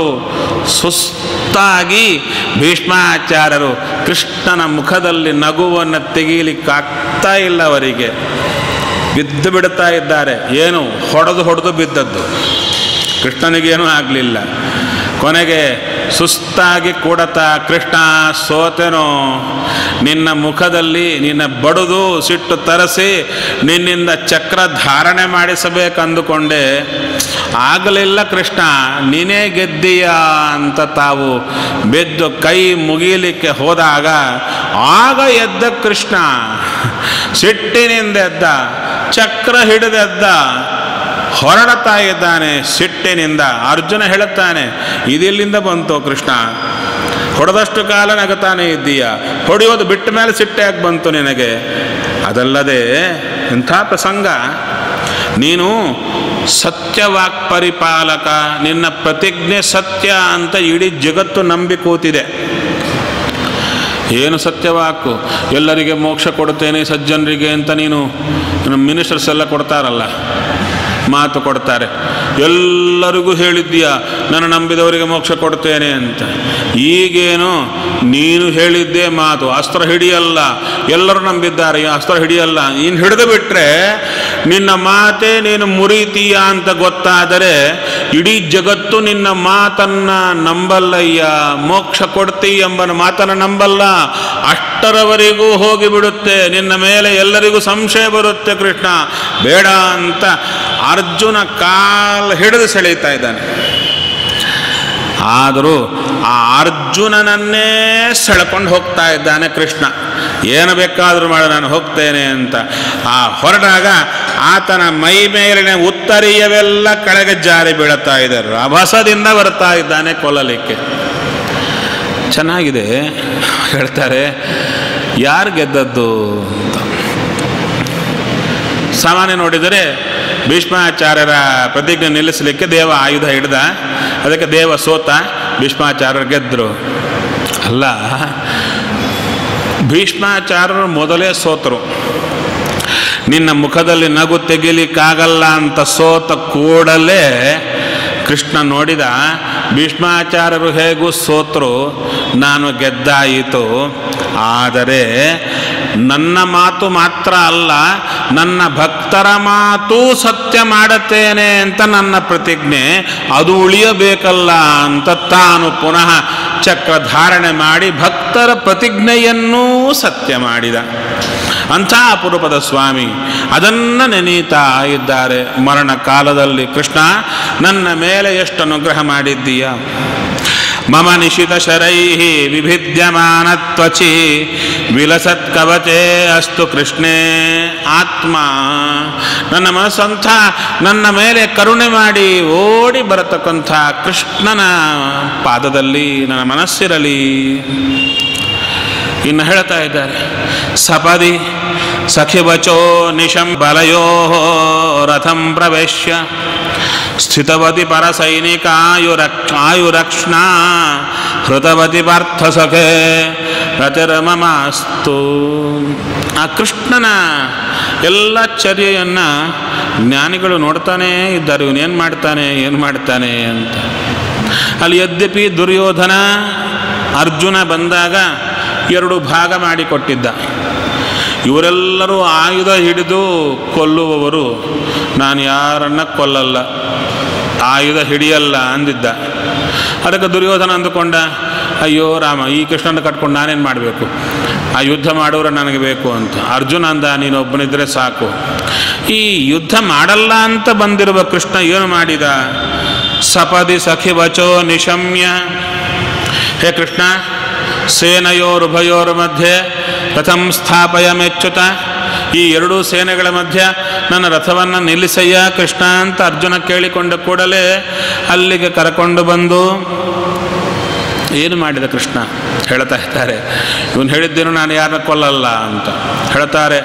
ಸುಸ್ತಾಗಿ ಭೀಷ್ಮಾಚಾರ್ಯರು ಕೃಷ್ಣನ ಮುಖದಲ್ಲಿ ನಗುವನ್ನು ತೆಗೀಲಿಕ್ಕಾಗ್ತಾ ಇಲ್ಲ ಅವರಿಗೆ ಬಿದ್ದು ಬಿಡ್ತಾ ಇದ್ದಾರೆ ಏನು ಹೊಡೆದು ಹೊಡೆದು ಬಿದ್ದದ್ದು ಕೃಷ್ಣನಿಗೇನೂ ಆಗಲಿಲ್ಲ ಕೊನೆಗೆ ಸುಸ್ತಾಗಿ ಕೂಡತಾ ಕೃಷ್ಣ ಸೋತೆನೋ ನಿನ್ನ ಮುಖದಲ್ಲಿ ನಿನ್ನ ಬಡುದು ಸಿಟ್ಟು ತರಿಸಿ ನಿನ್ನಿಂದ ಚಕ್ರ ಧಾರಣೆ ಮಾಡಿಸಬೇಕಂದುಕೊಂಡೆ ಆಗಲಿಲ್ಲ ಕೃಷ್ಣ ನೀನೇ ಗೆದ್ದೀಯ ಅಂತ ತಾವು ಬಿದ್ದು ಕೈ ಮುಗಿಲಿಕ್ಕೆ ಹೋದಾಗ ಆಗ ಎದ್ದ ಕೃಷ್ಣ ಸಿಟ್ಟಿನಿಂದ ಎದ್ದ ಚಕ್ರ ಹಿಡಿದೆದ್ದ ಹೊರಡ್ತಾ ಇದ್ದಾನೆ ಸಿಟ್ಟಿನಿಂದ ಅರ್ಜುನ ಹೇಳುತ್ತಾನೆ ಇದೆಲ್ಲಿಂದ ಬಂತು ಕೃಷ್ಣ ಹೊಡೆದಷ್ಟು ಕಾಲ ನಗತಾನೆ ಇದ್ದೀಯ ಹೊಡೆಯೋದು ಬಿಟ್ಟ ಮೇಲೆ ಸಿಟ್ಟಾಗಿ ಬಂತು ನಿನಗೆ ಅದಲ್ಲದೆ ಇಂಥ ಪ್ರಸಂಗ ನೀನು ಸತ್ಯವಾಕ್ ಪರಿಪಾಲಕ ನಿನ್ನ ಪ್ರತಿಜ್ಞೆ ಸತ್ಯ ಅಂತ ಇಡೀ ಜಗತ್ತು ನಂಬಿ ಕೂತಿದೆ ಏನು ಸತ್ಯವಾಕು ಎಲ್ಲರಿಗೆ ಮೋಕ್ಷ ಕೊಡುತ್ತೇನೆ ಸಜ್ಜನರಿಗೆ ಅಂತ ನೀನು ನಮ್ಮ ಮಿನಿಸ್ಟರ್ಸ್ ಎಲ್ಲ ಕೊಡ್ತಾರಲ್ಲ ಮಾತು ಕೊಡ್ತಾರೆ ಎಲ್ಲರಿಗೂ ಹೇಳಿದ್ದೀಯ ನಾನು ನಂಬಿದವರಿಗೆ ಮೋಕ್ಷ ಕೊಡ್ತೇನೆ ಅಂತ ಈಗೇನು ನೀನು ಹೇಳಿದ್ದೇ ಮಾತು ಅಸ್ತ್ರ ಹಿಡಿಯಲ್ಲ ಎಲ್ಲರೂ ನಂಬಿದ್ದಾರೆ ಈ ಅಸ್ತ್ರ ಹಿಡಿಯಲ್ಲ ನೀನು ಹಿಡಿದು ಬಿಟ್ಟರೆ ನಿನ್ನ ಮಾತೇ ನೀನು ಮುರಿತೀಯ ಅಂತ ಗೊತ್ತಾದರೆ ಇಡೀ ಜಗತ್ತು ನಿನ್ನ ಮಾತನ್ನ ನಂಬಲ್ಲಯ್ಯ ಮೋಕ್ಷ ಕೊಡ್ತೀ ಎಂಬ ಮಾತನ್ನು ನಂಬಲ್ಲ ಅಷ್ಟರವರೆಗೂ ಹೋಗಿಬಿಡುತ್ತೆ ನಿನ್ನ ಮೇಲೆ ಎಲ್ಲರಿಗೂ ಸಂಶಯ ಬರುತ್ತೆ ಕೃಷ್ಣ ಬೇಡ ಅಂತ ಅರ್ಜುನ ಕಾಲ್ ಹಿಡಿದು ಸೆಳೀತಾ ಇದ್ದಾನೆ ಆದರೂ ಆ ಅರ್ಜುನನನ್ನೇ ಸೆಳ್ಕೊಂಡು ಹೋಗ್ತಾ ಇದ್ದಾನೆ ಕೃಷ್ಣ ಏನು ಬೇಕಾದರೂ ಮಾಡು ನಾನು ಹೋಗ್ತೇನೆ ಅಂತ ಆ ಹೊರಟಾಗ ಆತನ ಮೈ ಮೇಲಿನ ಉತ್ತರೀಯವೆಲ್ಲ ಕೆಳಗೆ ಜಾರಿ ಬೀಳುತ್ತಾ ಇದೆ ರಭಸದಿಂದ ಬರ್ತಾ ಇದ್ದಾನೆ ಕೊಲ್ಲಲಿಕ್ಕೆ ಚೆನ್ನಾಗಿದೆ ಹೇಳ್ತಾರೆ ಯಾರು ಗೆದ್ದದ್ದು ಅಂತ ಸಾಮಾನ್ಯ ನೋಡಿದರೆ ಭೀಷ್ಮಾಚಾರ್ಯರ ಪ್ರತಿಜ್ಞೆ ನಿಲ್ಲಿಸಲಿಕ್ಕೆ ದೇವ ಆಯುಧ ಹಿಡ್ದ ಅದಕ್ಕೆ ದೇವ ಸೋತ ಭೀಷ್ಮಾಚಾರ್ಯರು ಗೆದ್ದರು ಅಲ್ಲ ಭೀಷ್ಮಾಚಾರ್ಯರು ಮೊದಲೇ ಸೋತರು ನಿನ್ನ ಮುಖದಲ್ಲಿ ನಗು ತೆಗಿಲಿಕ್ಕಾಗಲ್ಲ ಅಂತ ಸೋತ ಕೂಡಲೇ ಕೃಷ್ಣ ನೋಡಿದ ಭೀಷ್ಮಾಚಾರ್ಯರು ಹೇಗೂ ಸೋತರು ನಾನು ಗೆದ್ದಾಯಿತು ಆದರೆ ನನ್ನ ಮಾತು ಮಾತ್ರ ಅಲ್ಲ ನನ್ನ ಭಕ್ತರ ಮಾತೂ ಸತ್ಯ ಮಾಡುತ್ತೇನೆ ಅಂತ ನನ್ನ ಪ್ರತಿಜ್ಞೆ ಅದು ಉಳಿಯಬೇಕಲ್ಲ ಅಂತ ತಾನು ಪುನಃ ಚಕ್ರ ಧಾರಣೆ ಮಾಡಿ ಭಕ್ತರ ಪ್ರತಿಜ್ಞೆಯನ್ನೂ ಸತ್ಯ ಮಾಡಿದ ಅಂಥ ಅಪರೂಪದ ಸ್ವಾಮಿ ಅದನ್ನು ನೆನೀತಾ ಇದ್ದಾರೆ ಮರಣ ಕಾಲದಲ್ಲಿ ಕೃಷ್ಣ ನನ್ನ ಮೇಲೆ ಎಷ್ಟು ಅನುಗ್ರಹ ಮಾಡಿದ್ದೀಯ ಮಮ ನಿಶಿತ ಶರೈ ವಿಭಿದ್ಯಮಾನ ತ್ವಚಿ ವಿಲಸತ್ ಕವಚೆ ಅಸ್ತು ಕೃಷ್ಣೇ ಆತ್ಮ ನನ್ನ ಮನಸ್ಸಂಥ ನನ್ನ ಮೇಲೆ ಕರುಣೆ ಮಾಡಿ ಓಡಿ ಬರತಕ್ಕಂಥ ಕೃಷ್ಣನ ಪಾದದಲ್ಲಿ ನನ್ನ ಮನಸ್ಸಿರಲಿ ಇನ್ನು ಹೇಳ್ತಾ ಇದ್ದಾರೆ ಸಪದಿ ಸಖಿವಚೋ ನಿಶಂ ಬಲಯೋ ರಥಂ ಪ್ರವೇಶ್ಯ ಸ್ಥಿತವತಿ ಪರಸೈನಿಕಾಯುರಕ್ ಆಯುರಕ್ಷ್ಣ ಹೃತವತಿ ಪಾರ್ಥ ಸಖೆ ರತಿರಮಮಾಸ್ತು ಆ ಕೃಷ್ಣನ ಎಲ್ಲ ಚರ್ಯೆಯನ್ನು ಜ್ಞಾನಿಗಳು ನೋಡ್ತಾನೇ ಇದ್ದಾರೆ ಇವನೇನು ಮಾಡ್ತಾನೆ ಏನು ಮಾಡ್ತಾನೆ ಅಂತ ಅಲ್ಲಿ ಯದ್ಯಪಿ ದುರ್ಯೋಧನ ಅರ್ಜುನ ಬಂದಾಗ ಎರಡು ಭಾಗ ಮಾಡಿಕೊಟ್ಟಿದ್ದ ಇವರೆಲ್ಲರೂ ಆಯುಧ ಹಿಡಿದು ಕೊಲ್ಲುವವರು ನಾನು ಯಾರನ್ನ ಕೊಲ್ಲಲ್ಲ ಆಯುಧ ಹಿಡಿಯಲ್ಲ ಅಂದಿದ್ದ ಅದಕ್ಕೆ ದುರ್ಯೋಧನ ಅಂದುಕೊಂಡ ಅಯ್ಯೋ ರಾಮ ಈ ಕೃಷ್ಣನ ಕಟ್ಕೊಂಡು ನಾನೇನು ಮಾಡಬೇಕು ಆ ಯುದ್ಧ ಮಾಡೋರು ನನಗೆ ಬೇಕು ಅಂತ ಅರ್ಜುನ ಅಂದ ನೀನು ಒಬ್ಬನಿದ್ರೆ ಸಾಕು ಈ ಯುದ್ಧ ಮಾಡಲ್ಲ ಅಂತ ಬಂದಿರುವ ಕೃಷ್ಣ ಏನು ಮಾಡಿದ ಸಪದಿ ಸಖಿ ವಚೋ ನಿಶಮ್ಯ ಹೇ ಕೃಷ್ಣ ಸೇನೆಯೋರುಭಯೋರ ಮಧ್ಯೆ ರಥಂ ಸ್ಥಾಪಯ ಮೆಚ್ಚುತ ಈ ಎರಡೂ ಸೇನೆಗಳ ಮಧ್ಯೆ ನನ್ನ ರಥವನ್ನು ನಿಲ್ಲಿಸಯ್ಯ ಕೃಷ್ಣ ಅಂತ ಅರ್ಜುನ ಕೇಳಿಕೊಂಡ ಕೂಡಲೇ ಅಲ್ಲಿಗೆ ಕರ್ಕೊಂಡು ಬಂದು ಏನು ಮಾಡಿದ ಕೃಷ್ಣ ಹೇಳ್ತಾ ಇದ್ದಾರೆ ಇವನು ಹೇಳಿದ್ದೇನು ನಾನು ಯಾರನ್ನ ಕೊಲ್ಲಲ್ಲ ಅಂತ ಹೇಳ್ತಾರೆ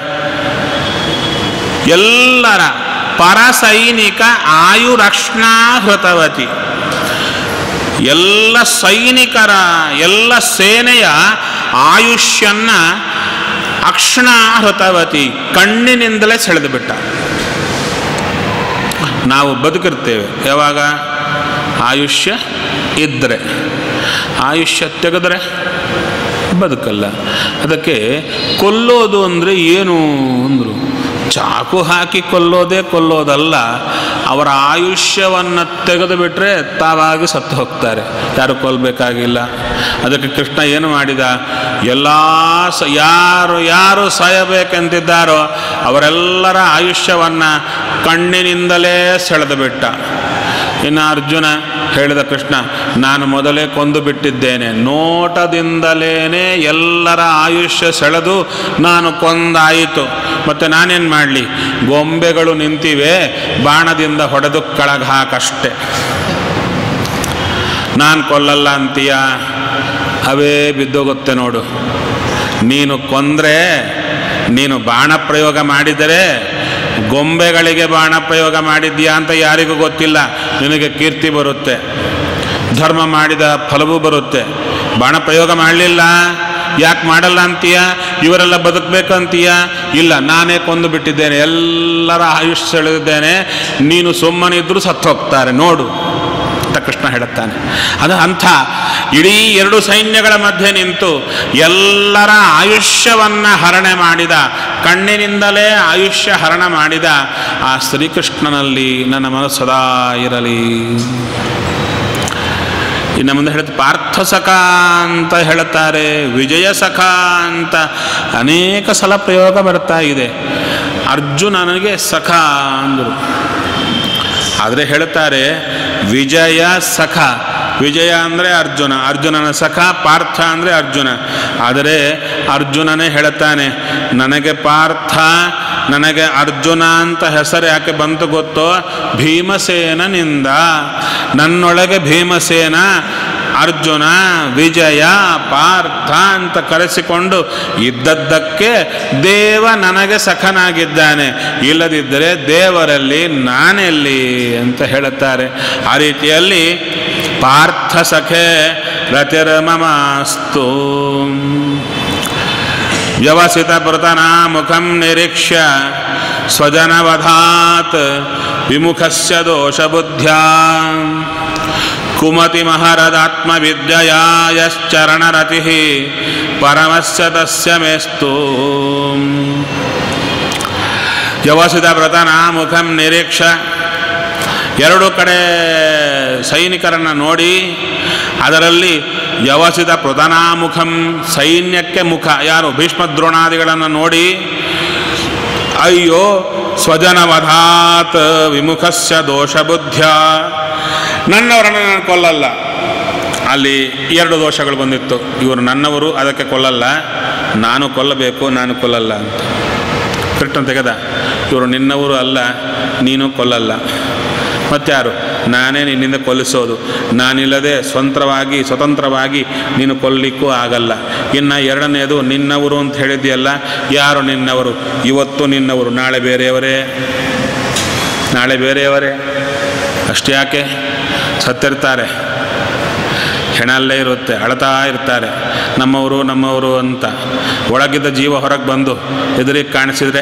ಎಲ್ಲರ ಪರಸೈನಿಕ ಆಯುರಕ್ಷಣಾ ಹೃತವತಿ ಎಲ್ಲ ಸೈನಿಕರ ಎಲ್ಲ ಸೇನೆಯ ಆಯುಷ್ಯನ್ನ ಅಕ್ಷಣ ಹೃತವತಿ ಕಣ್ಣಿನಿಂದಲೇ ಸೆಳೆದು ಬಿಟ್ಟ ನಾವು ಬದುಕಿರ್ತೇವೆ ಯಾವಾಗ ಆಯುಷ್ಯ ಇದ್ದರೆ ಆಯುಷ್ಯ ತೆಗೆದರೆ ಬದುಕಲ್ಲ ಅದಕ್ಕೆ ಕೊಲ್ಲೋದು ಅಂದರೆ ಏನು ಅಂದರು ಚಾಕು ಹಾಕಿ ಕೊಲ್ಲೋದೇ ಕೊಲ್ಲೋದಲ್ಲ ಅವರ ಆಯುಷ್ಯವನ್ನು ತೆಗೆದು ಬಿಟ್ಟರೆ ತಾವಾಗಿ ಸತ್ತು ಹೋಗ್ತಾರೆ ಯಾರು ಕೊಲ್ಲಬೇಕಾಗಿಲ್ಲ ಅದಕ್ಕೆ ಕೃಷ್ಣ ಏನು ಮಾಡಿದ ಎಲ್ಲ ಸ ಯಾರು ಯಾರು ಸಾಯಬೇಕೆಂತಿದ್ದಾರೋ ಅವರೆಲ್ಲರ ಆಯುಷ್ಯವನ್ನು ಕಣ್ಣಿನಿಂದಲೇ ಸೆಳೆದು ಬಿಟ್ಟ ಇನ್ನು ಅರ್ಜುನ ಹೇಳಿದ ಕೃಷ್ಣ ನಾನು ಮೊದಲೇ ಕೊಂದು ಬಿಟ್ಟಿದ್ದೇನೆ ನೋಟದಿಂದಲೇ ಎಲ್ಲರ ಆಯುಷ್ಯ ಸೆಳೆದು ನಾನು ಕೊಂದಾಯಿತು ಮತ್ತು ನಾನೇನು ಮಾಡಲಿ ಗೊಂಬೆಗಳು ನಿಂತಿವೆ ಬಾಣದಿಂದ ಹೊಡೆದು ಕೆಳಗೆ ಹಾಕಷ್ಟೆ ನಾನು ಕೊಲ್ಲಲ್ಲ ಅಂತೀಯ ಅವೇ ಬಿದ್ದೋಗುತ್ತೆ ನೋಡು ನೀನು ಕೊಂದರೆ ನೀನು ಬಾಣ ಪ್ರಯೋಗ ಮಾಡಿದರೆ ಗೊಂಬೆಗಳಿಗೆ ಬಾಣ ಪ್ರಯೋಗ ಮಾಡಿದ್ಯಾ ಅಂತ ಯಾರಿಗೂ ಗೊತ್ತಿಲ್ಲ ನಿನಗೆ ಕೀರ್ತಿ ಬರುತ್ತೆ ಧರ್ಮ ಮಾಡಿದ ಫಲವೂ ಬರುತ್ತೆ ಬಾಣ ಪ್ರಯೋಗ ಮಾಡಲಿಲ್ಲ ಯಾಕೆ ಮಾಡಲ್ಲ ಅಂತೀಯ ಇವರೆಲ್ಲ ಬದುಕಬೇಕಂತೀಯ ಇಲ್ಲ ನಾನೇ ಕೊಂದು ಬಿಟ್ಟಿದ್ದೇನೆ ಎಲ್ಲರ ಆಯುಷ್ ಸೆಳೆದಿದ್ದೇನೆ ನೀನು ಸುಮ್ಮನಿದ್ರೂ ಸತ್ತು ಹೋಗ್ತಾರೆ ನೋಡು ಅಂತ ಕೃಷ್ಣ ಹೇಳುತ್ತಾನೆ ಅದು ಅಂಥ ಇಡೀ ಎರಡು ಸೈನ್ಯಗಳ ಮಧ್ಯೆ ನಿಂತು ಎಲ್ಲರ ಆಯುಷ್ಯವನ್ನು ಹರಣೆ ಮಾಡಿದ ಕಣ್ಣಿನಿಂದಲೇ ಆಯುಷ್ಯ ಹರಣ ಮಾಡಿದ ಆ ಶ್ರೀಕೃಷ್ಣನಲ್ಲಿ ನನ್ನ ಮನಸ್ಸು ಸದಾ ಇರಲಿ ಇನ್ನು ಮುಂದೆ ಹೇಳುತ್ತೆ ಪಾರ್ಥ ಸಖ ಅಂತ ಹೇಳುತ್ತಾರೆ ವಿಜಯ ಸಖ ಅಂತ ಅನೇಕ ಸಲ ಪ್ರಯೋಗ ಬರ್ತಾ ಇದೆ ಅರ್ಜುನನಿಗೆ ಸಖ ಅಂದರು ಆದರೆ ಹೇಳುತ್ತಾರೆ ವಿಜಯ ಸಖ ವಿಜಯ ಅಂದರೆ ಅರ್ಜುನ ಅರ್ಜುನನ ಸಖ ಪಾರ್ಥ ಅಂದರೆ ಅರ್ಜುನ ಆದರೆ ಅರ್ಜುನನೇ ಹೇಳುತ್ತಾನೆ ನನಗೆ ಪಾರ್ಥ ನನಗೆ ಅರ್ಜುನ ಅಂತ ಹೆಸರು ಯಾಕೆ ಬಂತು ಗೊತ್ತೋ ಭೀಮಸೇನನಿಂದ ನನ್ನೊಳಗೆ ಭೀಮಸೇನ ಅರ್ಜುನ ವಿಜಯ ಪಾರ್ಥ ಅಂತ ಕರೆಸಿಕೊಂಡು ಇದ್ದದ್ದಕ್ಕೆ ದೇವ ನನಗೆ ಸಖನಾಗಿದ್ದಾನೆ ಇಲ್ಲದಿದ್ದರೆ ದೇವರಲ್ಲಿ ನಾನೆಲ್ಲಿ ಅಂತ ಹೇಳುತ್ತಾರೆ ಆ ರೀತಿಯಲ್ಲಿ ಪಾರ್ಥ ಸಖೆ ರತಿರ್ಮಮಾಸ್ತು ವ್ಯವಸಿತ ಪೃತನ ಮುಖಂ ನಿರೀಕ್ಷ್ಯ ಸ್ವಜನವಧಾತ್ ವಿಮುಖಸ್ಯ ದೋಷಬುದ್ಧ್ಯಾ ಕುಮತಿ ಮಹರದಾತ್ಮವಿದ್ಯಯಾ ಯಶ್ಚರಣರತಿ ಪರಮಸ್ಯ ತಸ್ಯ ಮೇಸ್ತು ವ್ಯವಸಿತ ವ್ರತನ ಮುಖಂ ನಿರೀಕ್ಷ ಎರಡು ಕಡೆ ಸೈನಿಕರನ್ನು ನೋಡಿ ಅದರಲ್ಲಿ ವ್ಯವಸಿತ ಪ್ರಧಾನಾಮುಖಂ ಸೈನ್ಯಕ್ಕೆ ಮುಖ ಯಾರು ಭೀಷ್ಮ ದ್ರೋಣಾದಿಗಳನ್ನು ನೋಡಿ ಅಯ್ಯೋ ಸ್ವಜನವಧಾತ್ ವಿಮುಖಸ್ಯ ದೋಷಬುದ್ಧ್ಯ ನನ್ನವರನ್ನು ನಾನು ಕೊಲ್ಲಲ್ಲ ಅಲ್ಲಿ ಎರಡು ದೋಷಗಳು ಬಂದಿತ್ತು ಇವರು ನನ್ನವರು ಅದಕ್ಕೆ ಕೊಲ್ಲಲ್ಲ ನಾನು ಕೊಲ್ಲಬೇಕು ನಾನು ಕೊಲ್ಲಲ್ಲ ಅಂತ ಕೃಷ್ಣ ತೆಗೆದ ಇವರು ನಿನ್ನವರು ಅಲ್ಲ ನೀನು ಕೊಲ್ಲಲ್ಲ ಮತ್ತಾರು ನಾನೇ ನಿನ್ನಿಂದ ಕೊಲ್ಲಿಸೋದು ನಾನಿಲ್ಲದೆ ಸ್ವಂತವಾಗಿ ಸ್ವತಂತ್ರವಾಗಿ ನೀನು ಕೊಲ್ಲಿಕ್ಕೂ ಆಗಲ್ಲ ಇನ್ನು ಎರಡನೆಯದು ನಿನ್ನವರು ಅಂತ ಹೇಳಿದ್ಯಲ್ಲ ಯಾರು ನಿನ್ನವರು ಇವತ್ತು ನಿನ್ನವರು ನಾಳೆ ಬೇರೆಯವರೇ ನಾಳೆ ಬೇರೆಯವರೇ ಅಷ್ಟೇ ಯಾಕೆ ಸತ್ತಿರ್ತಾರೆ ಹೆಣ ಅಲ್ಲೇ ಇರುತ್ತೆ ಅಳ್ತಾ ಇರ್ತಾರೆ ನಮ್ಮವರು ನಮ್ಮವರು ಅಂತ ಒಳಗಿದ್ದ ಜೀವ ಹೊರಗೆ ಬಂದು ಎದುರಿಗೆ ಕಾಣಿಸಿದ್ರೆ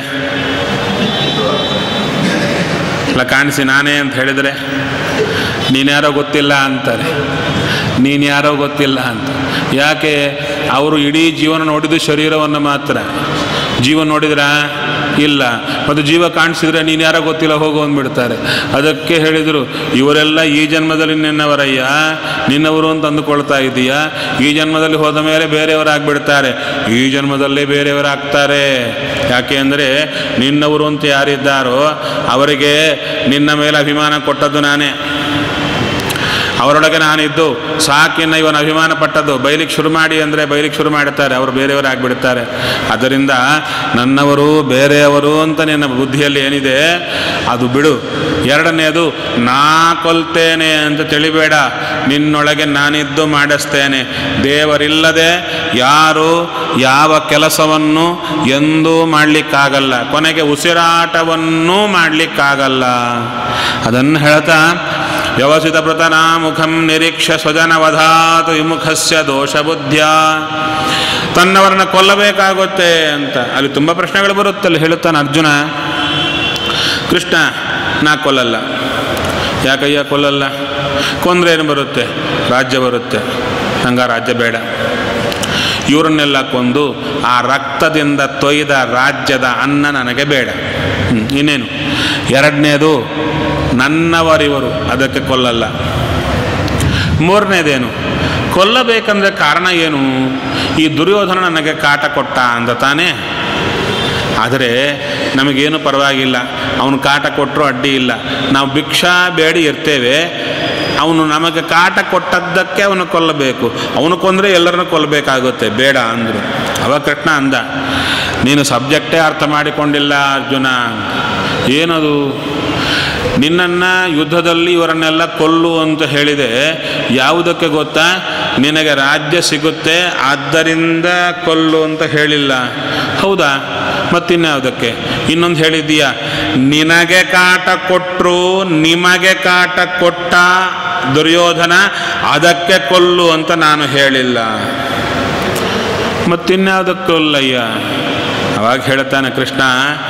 ಇಲ್ಲ ಕಾಣಿಸಿ ನಾನೇ ಅಂತ ಹೇಳಿದರೆ ನೀನ್ಯಾರೋ ಗೊತ್ತಿಲ್ಲ ಅಂತಾರೆ ನೀನು ಯಾರೋ ಗೊತ್ತಿಲ್ಲ ಅಂತ ಯಾಕೆ ಅವರು ಇಡೀ ಜೀವನ ನೋಡಿದ್ದು ಶರೀರವನ್ನು ಮಾತ್ರ ಜೀವ ನೋಡಿದ್ರ ಇಲ್ಲ ಮತ್ತು ಜೀವ ಕಾಣಿಸಿದ್ರೆ ನೀನು ಯಾರೋ ಗೊತ್ತಿಲ್ಲ ಹೋಗು ಅಂದ್ಬಿಡ್ತಾರೆ ಅದಕ್ಕೆ ಹೇಳಿದರು ಇವರೆಲ್ಲ ಈ ಜನ್ಮದಲ್ಲಿ ನಿನ್ನವರಯ್ಯ ನಿನ್ನವರು ಅಂತ ಅಂದುಕೊಳ್ತಾ ಇದೀಯಾ ಈ ಜನ್ಮದಲ್ಲಿ ಹೋದ ಮೇಲೆ ಬೇರೆಯವರಾಗ್ಬಿಡ್ತಾರೆ ಈ ಜನ್ಮದಲ್ಲೇ ಬೇರೆಯವರಾಗ್ತಾರೆ ಯಾಕೆ ಅಂದರೆ ನಿನ್ನವರು ಅಂತ ಯಾರಿದ್ದಾರೋ ಅವರಿಗೆ ನಿನ್ನ ಮೇಲೆ ಅಭಿಮಾನ ಕೊಟ್ಟದ್ದು ನಾನೇ ಅವರೊಳಗೆ ನಾನಿದ್ದು ಸಾಕಿನ್ನ ಇವನ ಅಭಿಮಾನ ಪಟ್ಟದ್ದು ಬೈಲಿಕ್ಕೆ ಶುರು ಮಾಡಿ ಅಂದರೆ ಬೈಲಿಕ್ಕೆ ಶುರು ಮಾಡುತ್ತಾರೆ ಅವರು ಬೇರೆಯವರಾಗಿಬಿಡ್ತಾರೆ ಅದರಿಂದ ನನ್ನವರು ಬೇರೆಯವರು ಅಂತ ನಿನ್ನ ಬುದ್ಧಿಯಲ್ಲಿ ಏನಿದೆ ಅದು ಬಿಡು ಎರಡನೆಯದು ನಾ ಕೊಲ್ತೇನೆ ಅಂತ ತಿಳಿಬೇಡ ನಿನ್ನೊಳಗೆ ನಾನಿದ್ದು ಮಾಡಿಸ್ತೇನೆ ದೇವರಿಲ್ಲದೆ ಯಾರು ಯಾವ ಕೆಲಸವನ್ನು ಎಂದೂ ಮಾಡಲಿಕ್ಕಾಗಲ್ಲ ಕೊನೆಗೆ ಉಸಿರಾಟವನ್ನೂ ಮಾಡಲಿಕ್ಕಾಗಲ್ಲ ಅದನ್ನು ಹೇಳ್ತಾ ವ್ಯವಸಿತ ಪೃತನಾ ಮುಖಂ ನಿರೀಕ್ಷ ಸ್ವಜನವಧಾತು ವಿಮುಖಸ್ಯ ದೋಷಬುದ್ಧ್ಯ ತನ್ನವರನ್ನ ಕೊಲ್ಲಬೇಕಾಗುತ್ತೆ ಅಂತ ಅಲ್ಲಿ ತುಂಬ ಪ್ರಶ್ನೆಗಳು ಬರುತ್ತೆ ಅಲ್ಲಿ ಹೇಳುತ್ತಾನೆ ಅರ್ಜುನ ಕೃಷ್ಣ ನಾ ಕೊಲ್ಲಲ್ಲ ಯಾಕಯ್ಯ ಕೊಲ್ಲಲ್ಲ ಕೊಂದ್ರೆ ಏನು ಬರುತ್ತೆ ರಾಜ್ಯ ಬರುತ್ತೆ ನಂಗೆ ಆ ರಾಜ್ಯ ಬೇಡ ಇವರನ್ನೆಲ್ಲ ಕೊಂದು ಆ ರಕ್ತದಿಂದ ತೊಯ್ದ ರಾಜ್ಯದ ಅನ್ನ ನನಗೆ ಬೇಡ ಹ್ಮ್, ಇನ್ನೇನು ಎರಡನೇದು ನನ್ನವರಿವರು ಅದಕ್ಕೆ ಕೊಲ್ಲಲ್ಲ ಮೂರನೇದೇನು ಕೊಲ್ಲಬೇಕಂದ್ರೆ ಕಾರಣ ಏನು ಈ ದುರ್ಯೋಧನ ನನಗೆ ಕಾಟ ಕೊಟ್ಟ ಅಂದ ತಾನೇ ಆದರೆ ನಮಗೇನು ಪರವಾಗಿಲ್ಲ ಅವನು ಕಾಟ ಕೊಟ್ಟರು ಅಡ್ಡಿ ಇಲ್ಲ ನಾವು ಭಿಕ್ಷಾ ಬೇಡಿ ಇರ್ತೇವೆ ಅವನು ನಮಗೆ ಕಾಟ ಕೊಟ್ಟದ್ದಕ್ಕೆ ಅವನು ಕೊಲ್ಲಬೇಕು ಅವನು ಕೊಂದರೆ ಎಲ್ಲರನ್ನು ಕೊಲ್ಲಬೇಕಾಗುತ್ತೆ ಬೇಡ ಅಂದರು ಅವಾಗ ಕೃಷ್ಣ ಅಂದ ನೀನು ಸಬ್ಜೆಕ್ಟೇ ಅರ್ಥ ಮಾಡಿಕೊಂಡಿಲ್ಲ ಅರ್ಜುನ ಏನದು ನಿನ್ನನ್ನು ಯುದ್ಧದಲ್ಲಿ ಇವರನ್ನೆಲ್ಲ ಕೊಲ್ಲು ಅಂತ ಹೇಳಿದೆ ಯಾವುದಕ್ಕೆ ಗೊತ್ತಾ ನಿನಗೆ ರಾಜ್ಯ ಸಿಗುತ್ತೆ ಆದ್ದರಿಂದ ಕೊಲ್ಲು ಅಂತ ಹೇಳಿಲ್ಲ ಹೌದಾ ಮತ್ತಿನ್ಯಾವುದಕ್ಕೆ ಇನ್ನೊಂದು ಹೇಳಿದ್ದೀಯಾ ನಿನಗೆ ಕಾಟ ಕೊಟ್ಟರು ನಿಮಗೆ ಕಾಟ ಕೊಟ್ಟ ದುರ್ಯೋಧನ ಅದಕ್ಕೆ ಕೊಲ್ಲು ಅಂತ ನಾನು ಹೇಳಿಲ್ಲ ಮತ್ತಿನ್ಯಾವುದಕ್ಕಲ್ಲಯ್ಯ ಅವಾಗ ಹೇಳ್ತಾನೆ ಕೃಷ್ಣ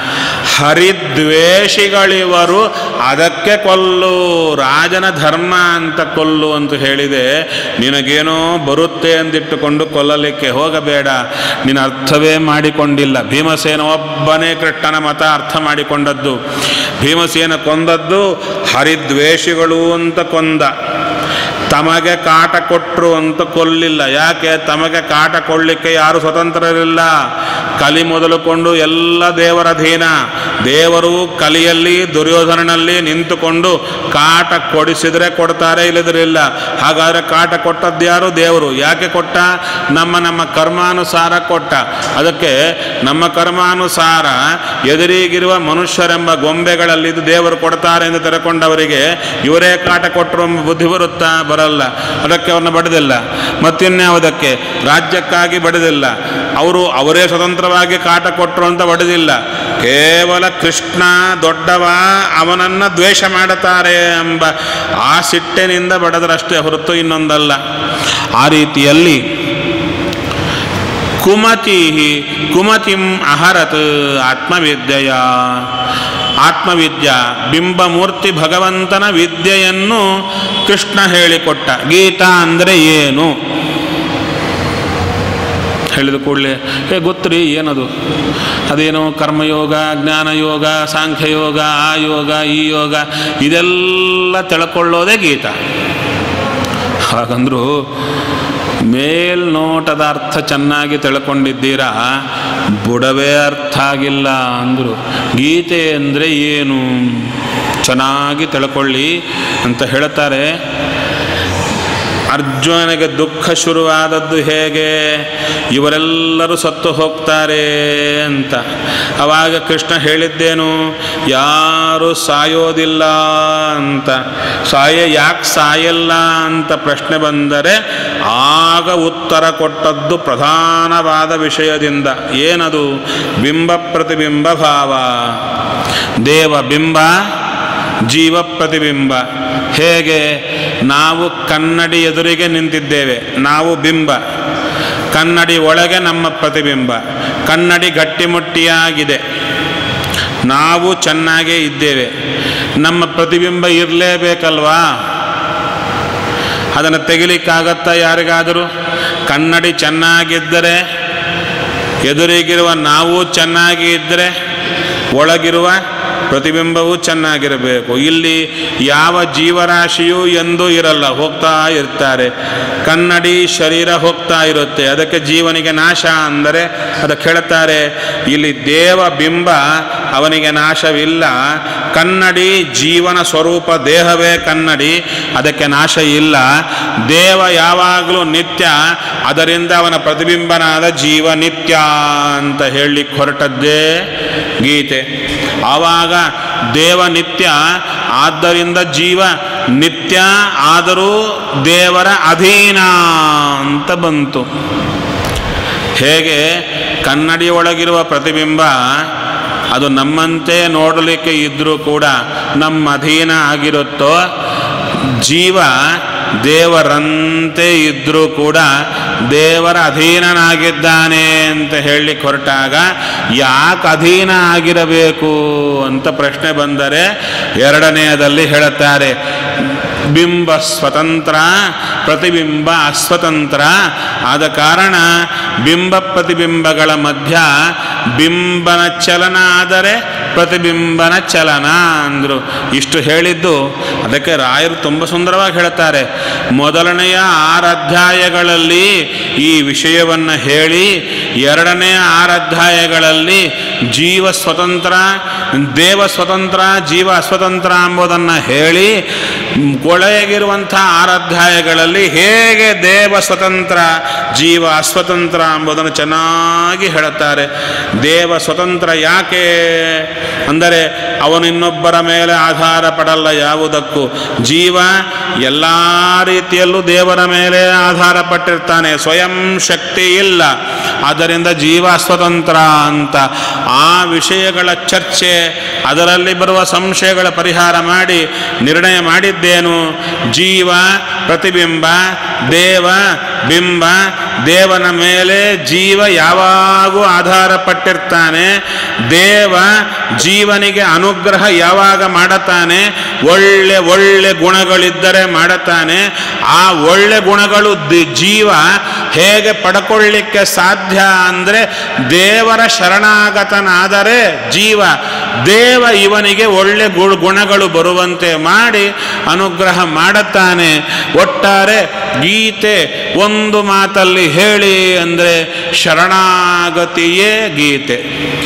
ಹರಿದ್ವೇಷಿಗಳಿವರು ಅದಕ್ಕೆ ಕೊಲ್ಲು ರಾಜನ ಧರ್ಮ ಅಂತ ಕೊಲ್ಲು ಅಂತ ಹೇಳಿದೆ ನಿನಗೇನೋ ಬರುತ್ತೆ ಅಂದಿಟ್ಟುಕೊಂಡು ಕೊಲ್ಲಲಿಕ್ಕೆ ಹೋಗಬೇಡ ನೀನು ಅರ್ಥವೇ ಮಾಡಿಕೊಂಡಿಲ್ಲ ಭೀಮಸೇನ ಒಬ್ಬನೇ ಕೃಷ್ಣನ ಮತ ಅರ್ಥ ಮಾಡಿಕೊಂಡದ್ದು ಭೀಮಸೇನ ಕೊಂದದ್ದು ಹರಿದ್ವೇಷಿಗಳು ಅಂತ ಕೊಂದ ತಮಗೆ ಕಾಟ ಕೊಟ್ಟರು ಅಂತ ಕೊಲ್ಲಿಲ್ಲ ಯಾಕೆ ತಮಗೆ ಕಾಟ ಕೊಡಲಿಕ್ಕೆ ಯಾರು ಸ್ವತಂತ್ರರಿಲ್ಲ ಕಲಿ ಮೊದಲುಕೊಂಡು ಎಲ್ಲ ದೇವರ ಅಧೀನ ದೇವರು ಕಲಿಯಲ್ಲಿ ದುರ್ಯೋಧನನಲ್ಲಿ ನಿಂತುಕೊಂಡು ಕಾಟ ಕೊಡಿಸಿದರೆ ಕೊಡ್ತಾರೆ ಇಲ್ಲದಿರಲಿಲ್ಲ ಹಾಗಾದರೆ ಕಾಟ ಕೊಟ್ಟದ್ಯಾರು ದೇವರು ಯಾಕೆ ಕೊಟ್ಟ ನಮ್ಮ ನಮ್ಮ ಕರ್ಮಾನುಸಾರ ಕೊಟ್ಟ ಅದಕ್ಕೆ ನಮ್ಮ ಕರ್ಮಾನುಸಾರ ಎದುರಿಗಿರುವ ಮನುಷ್ಯರೆಂಬ ಗೊಂಬೆಗಳಲ್ಲಿದ್ದು ದೇವರು ಕೊಡ್ತಾರೆ ಎಂದು ತೆರೆಕೊಂಡವರಿಗೆ ಇವರೇ ಕಾಟ ಕೊಟ್ಟರು ಎಂಬ ಬುದ್ಧಿ ಬರುತ್ತಾ ಬರಲ್ಲ ಅದಕ್ಕೆ ಅವ್ರನ್ನ ಬಡದಿಲ್ಲ ಮತ್ತಿನ್ಯಾವುದಕ್ಕೆ ರಾಜ್ಯಕ್ಕಾಗಿ ಬಡದಿಲ್ಲ ಅವರು ಅವರೇ ಸ್ವತಂತ್ರವಾಗಿ ಕಾಟ ಕೊಟ್ಟರು ಅಂತ ಬಡದಿಲ್ಲ ಕೇವಲ ಕೃಷ್ಣ ದೊಡ್ಡವ ಅವನನ್ನು ದ್ವೇಷ ಮಾಡುತ್ತಾರೆ ಎಂಬ ಆ ಸಿಟ್ಟಿನಿಂದ ಬಡದರಷ್ಟೇ ಹೊರತು ಇನ್ನೊಂದಲ್ಲ ಆ ರೀತಿಯಲ್ಲಿ ಕುಮತಿ ಕುಮತಿಂ ಅಹರತ್ ಆತ್ಮವಿದ್ಯೆಯ ಆತ್ಮವಿದ್ಯಾ ಬಿಂಬಮೂರ್ತಿ ಭಗವಂತನ ವಿದ್ಯೆಯನ್ನು ಕೃಷ್ಣ ಹೇಳಿಕೊಟ್ಟ ಗೀತಾ ಅಂದರೆ ಏನು ಹೇಳಿದ ಕೂಡಲೇ ಏ ಗೊತ್ತ್ರಿ ಏನದು ಅದೇನು ಕರ್ಮಯೋಗ ಜ್ಞಾನಯೋಗ ಸಾಂಖ್ಯಯೋಗ ಆ ಯೋಗ ಈ ಯೋಗ ಇದೆಲ್ಲ ತಿಳ್ಕೊಳ್ಳೋದೇ ಗೀತ ಹಾಗಂದ್ರು ಮೇಲ್ನೋಟದ ಅರ್ಥ ಚೆನ್ನಾಗಿ ತಿಳ್ಕೊಂಡಿದ್ದೀರಾ ಬುಡವೇ ಅರ್ಥ ಆಗಿಲ್ಲ ಅಂದರು ಗೀತೆ ಅಂದರೆ ಏನು ಚೆನ್ನಾಗಿ ತಿಳ್ಕೊಳ್ಳಿ ಅಂತ ಹೇಳ್ತಾರೆ ಅರ್ಜುನನಿಗೆ ದುಃಖ ಶುರುವಾದದ್ದು ಹೇಗೆ ಇವರೆಲ್ಲರೂ ಸತ್ತು ಹೋಗ್ತಾರೆ ಅಂತ ಆವಾಗ ಕೃಷ್ಣ ಹೇಳಿದ್ದೇನು ಯಾರು ಸಾಯೋದಿಲ್ಲ ಅಂತ ಸಾಯ ಯಾಕೆ ಸಾಯಲ್ಲ ಅಂತ ಪ್ರಶ್ನೆ ಬಂದರೆ ಆಗ ಉತ್ತರ ಕೊಟ್ಟದ್ದು ಪ್ರಧಾನವಾದ ವಿಷಯದಿಂದ ಏನದು ಬಿಂಬ ಪ್ರತಿಬಿಂಬ ಭಾವ ದೇವ ಬಿಂಬ ಜೀವ ಪ್ರತಿಬಿಂಬ ಹೇಗೆ ನಾವು ಕನ್ನಡಿ ಎದುರಿಗೆ ನಿಂತಿದ್ದೇವೆ ನಾವು ಬಿಂಬ ಕನ್ನಡಿ ಒಳಗೆ ನಮ್ಮ ಪ್ರತಿಬಿಂಬ ಕನ್ನಡಿ ಗಟ್ಟಿಮುಟ್ಟಿಯಾಗಿದೆ ನಾವು ಚೆನ್ನಾಗೇ ಇದ್ದೇವೆ ನಮ್ಮ ಪ್ರತಿಬಿಂಬ ಇರಲೇಬೇಕಲ್ವಾ ಅದನ್ನು ತೆಗಿಲಿಕ್ಕಾಗತ್ತಾ ಯಾರಿಗಾದರೂ ಕನ್ನಡಿ ಚೆನ್ನಾಗಿದ್ದರೆ ಎದುರಿಗಿರುವ ನಾವು ಚೆನ್ನಾಗಿ ಇದ್ದರೆ ಒಳಗಿರುವ ಪ್ರತಿಬಿಂಬವೂ ಚೆನ್ನಾಗಿರಬೇಕು ಇಲ್ಲಿ ಯಾವ ಜೀವರಾಶಿಯೂ ಎಂದೂ ಇರಲ್ಲ ಹೋಗ್ತಾ ಇರ್ತಾರೆ ಕನ್ನಡಿ ಶರೀರ ಹೋಗ್ತಾ ಇರುತ್ತೆ ಅದಕ್ಕೆ ಜೀವನಿಗೆ ನಾಶ ಅಂದರೆ ಅದಕ್ಕೆ ಹೇಳ್ತಾರೆ ಇಲ್ಲಿ ದೇವ ಬಿಂಬ ಅವನಿಗೆ ನಾಶವಿಲ್ಲ ಕನ್ನಡಿ ಜೀವನ ಸ್ವರೂಪ ದೇಹವೇ ಕನ್ನಡಿ ಅದಕ್ಕೆ ನಾಶ ಇಲ್ಲ ದೇವ ಯಾವಾಗಲೂ ನಿತ್ಯ ಅದರಿಂದ ಅವನ ಪ್ರತಿಬಿಂಬನಾದ ಜೀವ ನಿತ್ಯ ಅಂತ ಹೇಳಲಿಕ್ಕೆ ಹೊರಟದ್ದೇ ಗೀತೆ ಆವಾಗ ದೇವ ನಿತ್ಯ ಆದ್ದರಿಂದ ಜೀವ ನಿತ್ಯ ಆದರೂ ದೇವರ ಅಧೀನ ಅಂತ ಬಂತು ಹೇಗೆ ಕನ್ನಡಿ ಒಳಗಿರುವ ಪ್ರತಿಬಿಂಬ ಅದು ನಮ್ಮಂತೆ ನೋಡಲಿಕ್ಕೆ ಇದ್ದರೂ ಕೂಡ ನಮ್ಮ ಅಧೀನ ಆಗಿರುತ್ತೋ ಜೀವ ದೇವರಂತೆ ಇದ್ದರೂ ಕೂಡ ದೇವರ ಅಧೀನನಾಗಿದ್ದಾನೆ ಅಂತ ಹೇಳಲಿಕ್ಕೆ ಹೊರಟಾಗ ಯಾಕೆ ಅಧೀನ ಆಗಿರಬೇಕು ಅಂತ ಪ್ರಶ್ನೆ ಬಂದರೆ ಎರಡನೆಯದಲ್ಲಿ ಹೇಳುತ್ತಾರೆ ಬಿಂಬ ಸ್ವತಂತ್ರ ಪ್ರತಿಬಿಂಬ ಅಸ್ವತಂತ್ರ ಆದ ಕಾರಣ ಬಿಂಬ ಪ್ರತಿಬಿಂಬಗಳ ಮಧ್ಯ ಬಿಂಬನ ಚಲನ ಆದರೆ ಪ್ರತಿಬಿಂಬನ ಚಲನ ಅಂದರು ಇಷ್ಟು ಹೇಳಿದ್ದು ಅದಕ್ಕೆ ರಾಯರು ತುಂಬ ಸುಂದರವಾಗಿ ಹೇಳ್ತಾರೆ ಮೊದಲನೆಯ ಆರು ಅಧ್ಯಾಯಗಳಲ್ಲಿ ಈ ವಿಷಯವನ್ನು ಹೇಳಿ ಎರಡನೇ ಆರು ಅಧ್ಯಾಯಗಳಲ್ಲಿ ಜೀವ ಸ್ವತಂತ್ರ ದೇವ ಸ್ವತಂತ್ರ ಜೀವ ಅಸ್ವತಂತ್ರ ಎಂಬುದನ್ನು ಹೇಳಿ ಕೊಳೆಗಿರುವಂಥ ಆರು ಅಧ್ಯಾಯಗಳಲ್ಲಿ ಹೇಗೆ ದೇವ ಸ್ವತಂತ್ರ ಜೀವ ಅಸ್ವತಂತ್ರ ಎಂಬುದನ್ನು ಚೆನ್ನಾಗಿ ಹೇಳುತ್ತಾರೆ ದೇವ ಸ್ವತಂತ್ರ ಯಾಕೆ ಅಂದರೆ ಅವನು ಇನ್ನೊಬ್ಬರ ಮೇಲೆ ಆಧಾರ ಪಡಲ್ಲ ಯಾವುದಕ್ಕೂ ಜೀವ ಎಲ್ಲ ರೀತಿಯಲ್ಲೂ ದೇವರ ಮೇಲೆ ಆಧಾರ ಪಟ್ಟಿರ್ತಾನೆ ಸ್ವಯಂ ಶಕ್ತಿ ಇಲ್ಲ ಆದ್ದರಿಂದ ಜೀವ ಸ್ವತಂತ್ರ ಅಂತ ಆ ವಿಷಯಗಳ ಚರ್ಚೆ ಅದರಲ್ಲಿ ಬರುವ ಸಂಶಯಗಳ ಪರಿಹಾರ ಮಾಡಿ ನಿರ್ಣಯ ಮಾಡಿದ್ದೇನು ಜೀವ ಪ್ರತಿಬಿಂಬ ದೇವ ಬಿಂಬ ದೇವನ ಮೇಲೆ ಜೀವ ಯಾವಾಗೂ ಆಧಾರ ಪಟ್ಟಿರ್ತಾನೆ ದೇವ ಜೀವನಿಗೆ ಅನುಗ್ರಹ ಯಾವಾಗ ಮಾಡುತ್ತಾನೆ ಒಳ್ಳೆ ಒಳ್ಳೆ ಗುಣಗಳಿದ್ದರೆ ಮಾಡುತ್ತಾನೆ ಆ ಒಳ್ಳೆ ಗುಣಗಳು ದಿ- ಜೀವ ಹೇಗೆ ಪಡ್ಕೊಳ್ಳಿಕ್ಕೆ ಸಾಧ್ಯ ಅಂದರೆ ದೇವರ ಶರಣಾಗತನಾದರೆ ಜೀವ ದೇವ ಇವನಿಗೆ ಒಳ್ಳೆ ಗು- ಗುಣಗಳು ಬರುವಂತೆ ಮಾಡಿ ಅನುಗ್ರಹ ಮಾಡುತ್ತಾನೆ ಒಟ್ಟಾರೆ ಗೀತೆ ಒಂದು ಮಾತಲ್ಲಿ ಹೇಳಿ ಅಂದರೆ ಶರಣಾಗತಿಯೇ ಗೀತೆ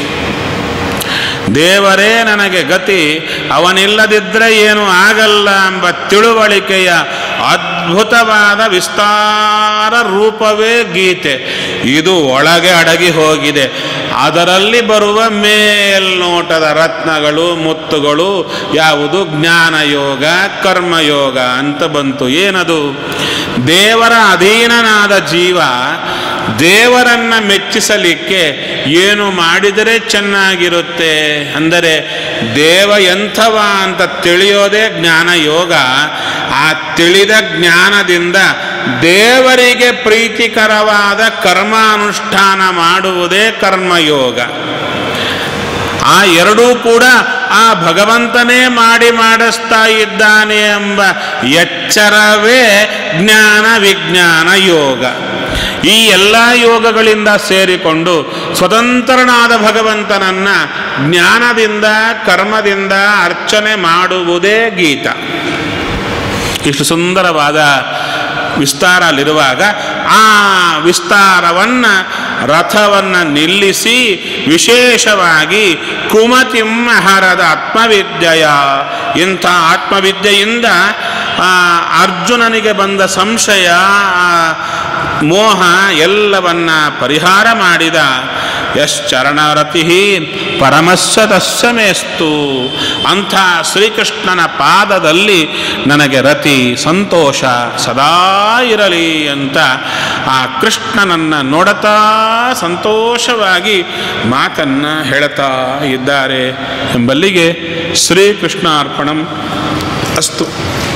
ದೇವರೇ ನನಗೆ ಗತಿ ಅವನಿಲ್ಲದಿದ್ದರೆ ಏನು ಆಗಲ್ಲ ಎಂಬ ತಿಳುವಳಿಕೆಯ ಅದ್ಭುತವಾದ ವಿಸ್ತಾರ ರೂಪವೇ ಗೀತೆ ಇದು ಒಳಗೆ ಅಡಗಿ ಹೋಗಿದೆ ಅದರಲ್ಲಿ ಬರುವ ಮೇಲ್ನೋಟದ ರತ್ನಗಳು ಮುತ್ತುಗಳು ಯಾವುದು ಜ್ಞಾನಯೋಗ ಕರ್ಮಯೋಗ ಅಂತ ಬಂತು ಏನದು ದೇವರ ಅಧೀನನಾದ ಜೀವ ದೇವರನ್ನ ಮೆಚ್ಚಿಸಲಿಕ್ಕೆ ಏನು ಮಾಡಿದರೆ ಚೆನ್ನಾಗಿರುತ್ತೆ ಅಂದರೆ ದೇವ ಎಂಥವ ಅಂತ ತಿಳಿಯೋದೇ ಜ್ಞಾನ ಯೋಗ ಆ ತಿಳಿದ ಜ್ಞಾನದಿಂದ ದೇವರಿಗೆ ಪ್ರೀತಿಕರವಾದ ಕರ್ಮಾನುಷ್ಠಾನ ಮಾಡುವುದೇ ಕರ್ಮಯೋಗ ಆ ಎರಡೂ ಕೂಡ ಆ ಭಗವಂತನೇ ಮಾಡಿ ಮಾಡಿಸ್ತಾ ಇದ್ದಾನೆ ಎಂಬ ಎಚ್ಚರವೇ ಜ್ಞಾನ ವಿಜ್ಞಾನ ಯೋಗ ಈ ಎಲ್ಲ ಯೋಗಗಳಿಂದ ಸೇರಿಕೊಂಡು ಸ್ವತಂತ್ರನಾದ ಭಗವಂತನನ್ನ ಜ್ಞಾನದಿಂದ ಕರ್ಮದಿಂದ ಅರ್ಚನೆ ಮಾಡುವುದೇ ಗೀತ ಇಷ್ಟು ಸುಂದರವಾದ ವಿಸ್ತಾರ ಅಲ್ಲಿರುವಾಗ ಆ ವಿಸ್ತಾರವನ್ನು ರಥವನ್ನು ನಿಲ್ಲಿಸಿ ವಿಶೇಷವಾಗಿ ಕುಮತಿಮ್ಮ ಹರದ ಆತ್ಮವಿದ್ಯೆಯ ಇಂಥ ಆತ್ಮವಿದ್ಯೆಯಿಂದ ಆ, ಅರ್ಜುನನಿಗೆ ಬಂದ ಸಂಶಯ ಆ, ಮೋಹ ಎಲ್ಲವನ್ನ ಪರಿಹಾರ ಮಾಡಿದ ಯಶ್ಚರಣರತಿ ಪರಮಸ್ಯ ತಸ್ಯ ಮೇಸ್ತು ಅಂಥ ಶ್ರೀಕೃಷ್ಣನ ಪಾದದಲ್ಲಿ ನನಗೆ ರತಿ ಸಂತೋಷ ಸದಾ ಇರಲಿ ಅಂತ ಆ ಕೃಷ್ಣನನ್ನು ನೋಡುತ್ತಾ ಸಂತೋಷವಾಗಿ ಮಾತನ್ನು ಹೇಳುತ್ತಾ ಇದ್ದಾರೆ ಎಂಬಲ್ಲಿಗೆ ಶ್ರೀಕೃಷ್ಣ ಅರ್ಪಣಂ ಅಸ್ತು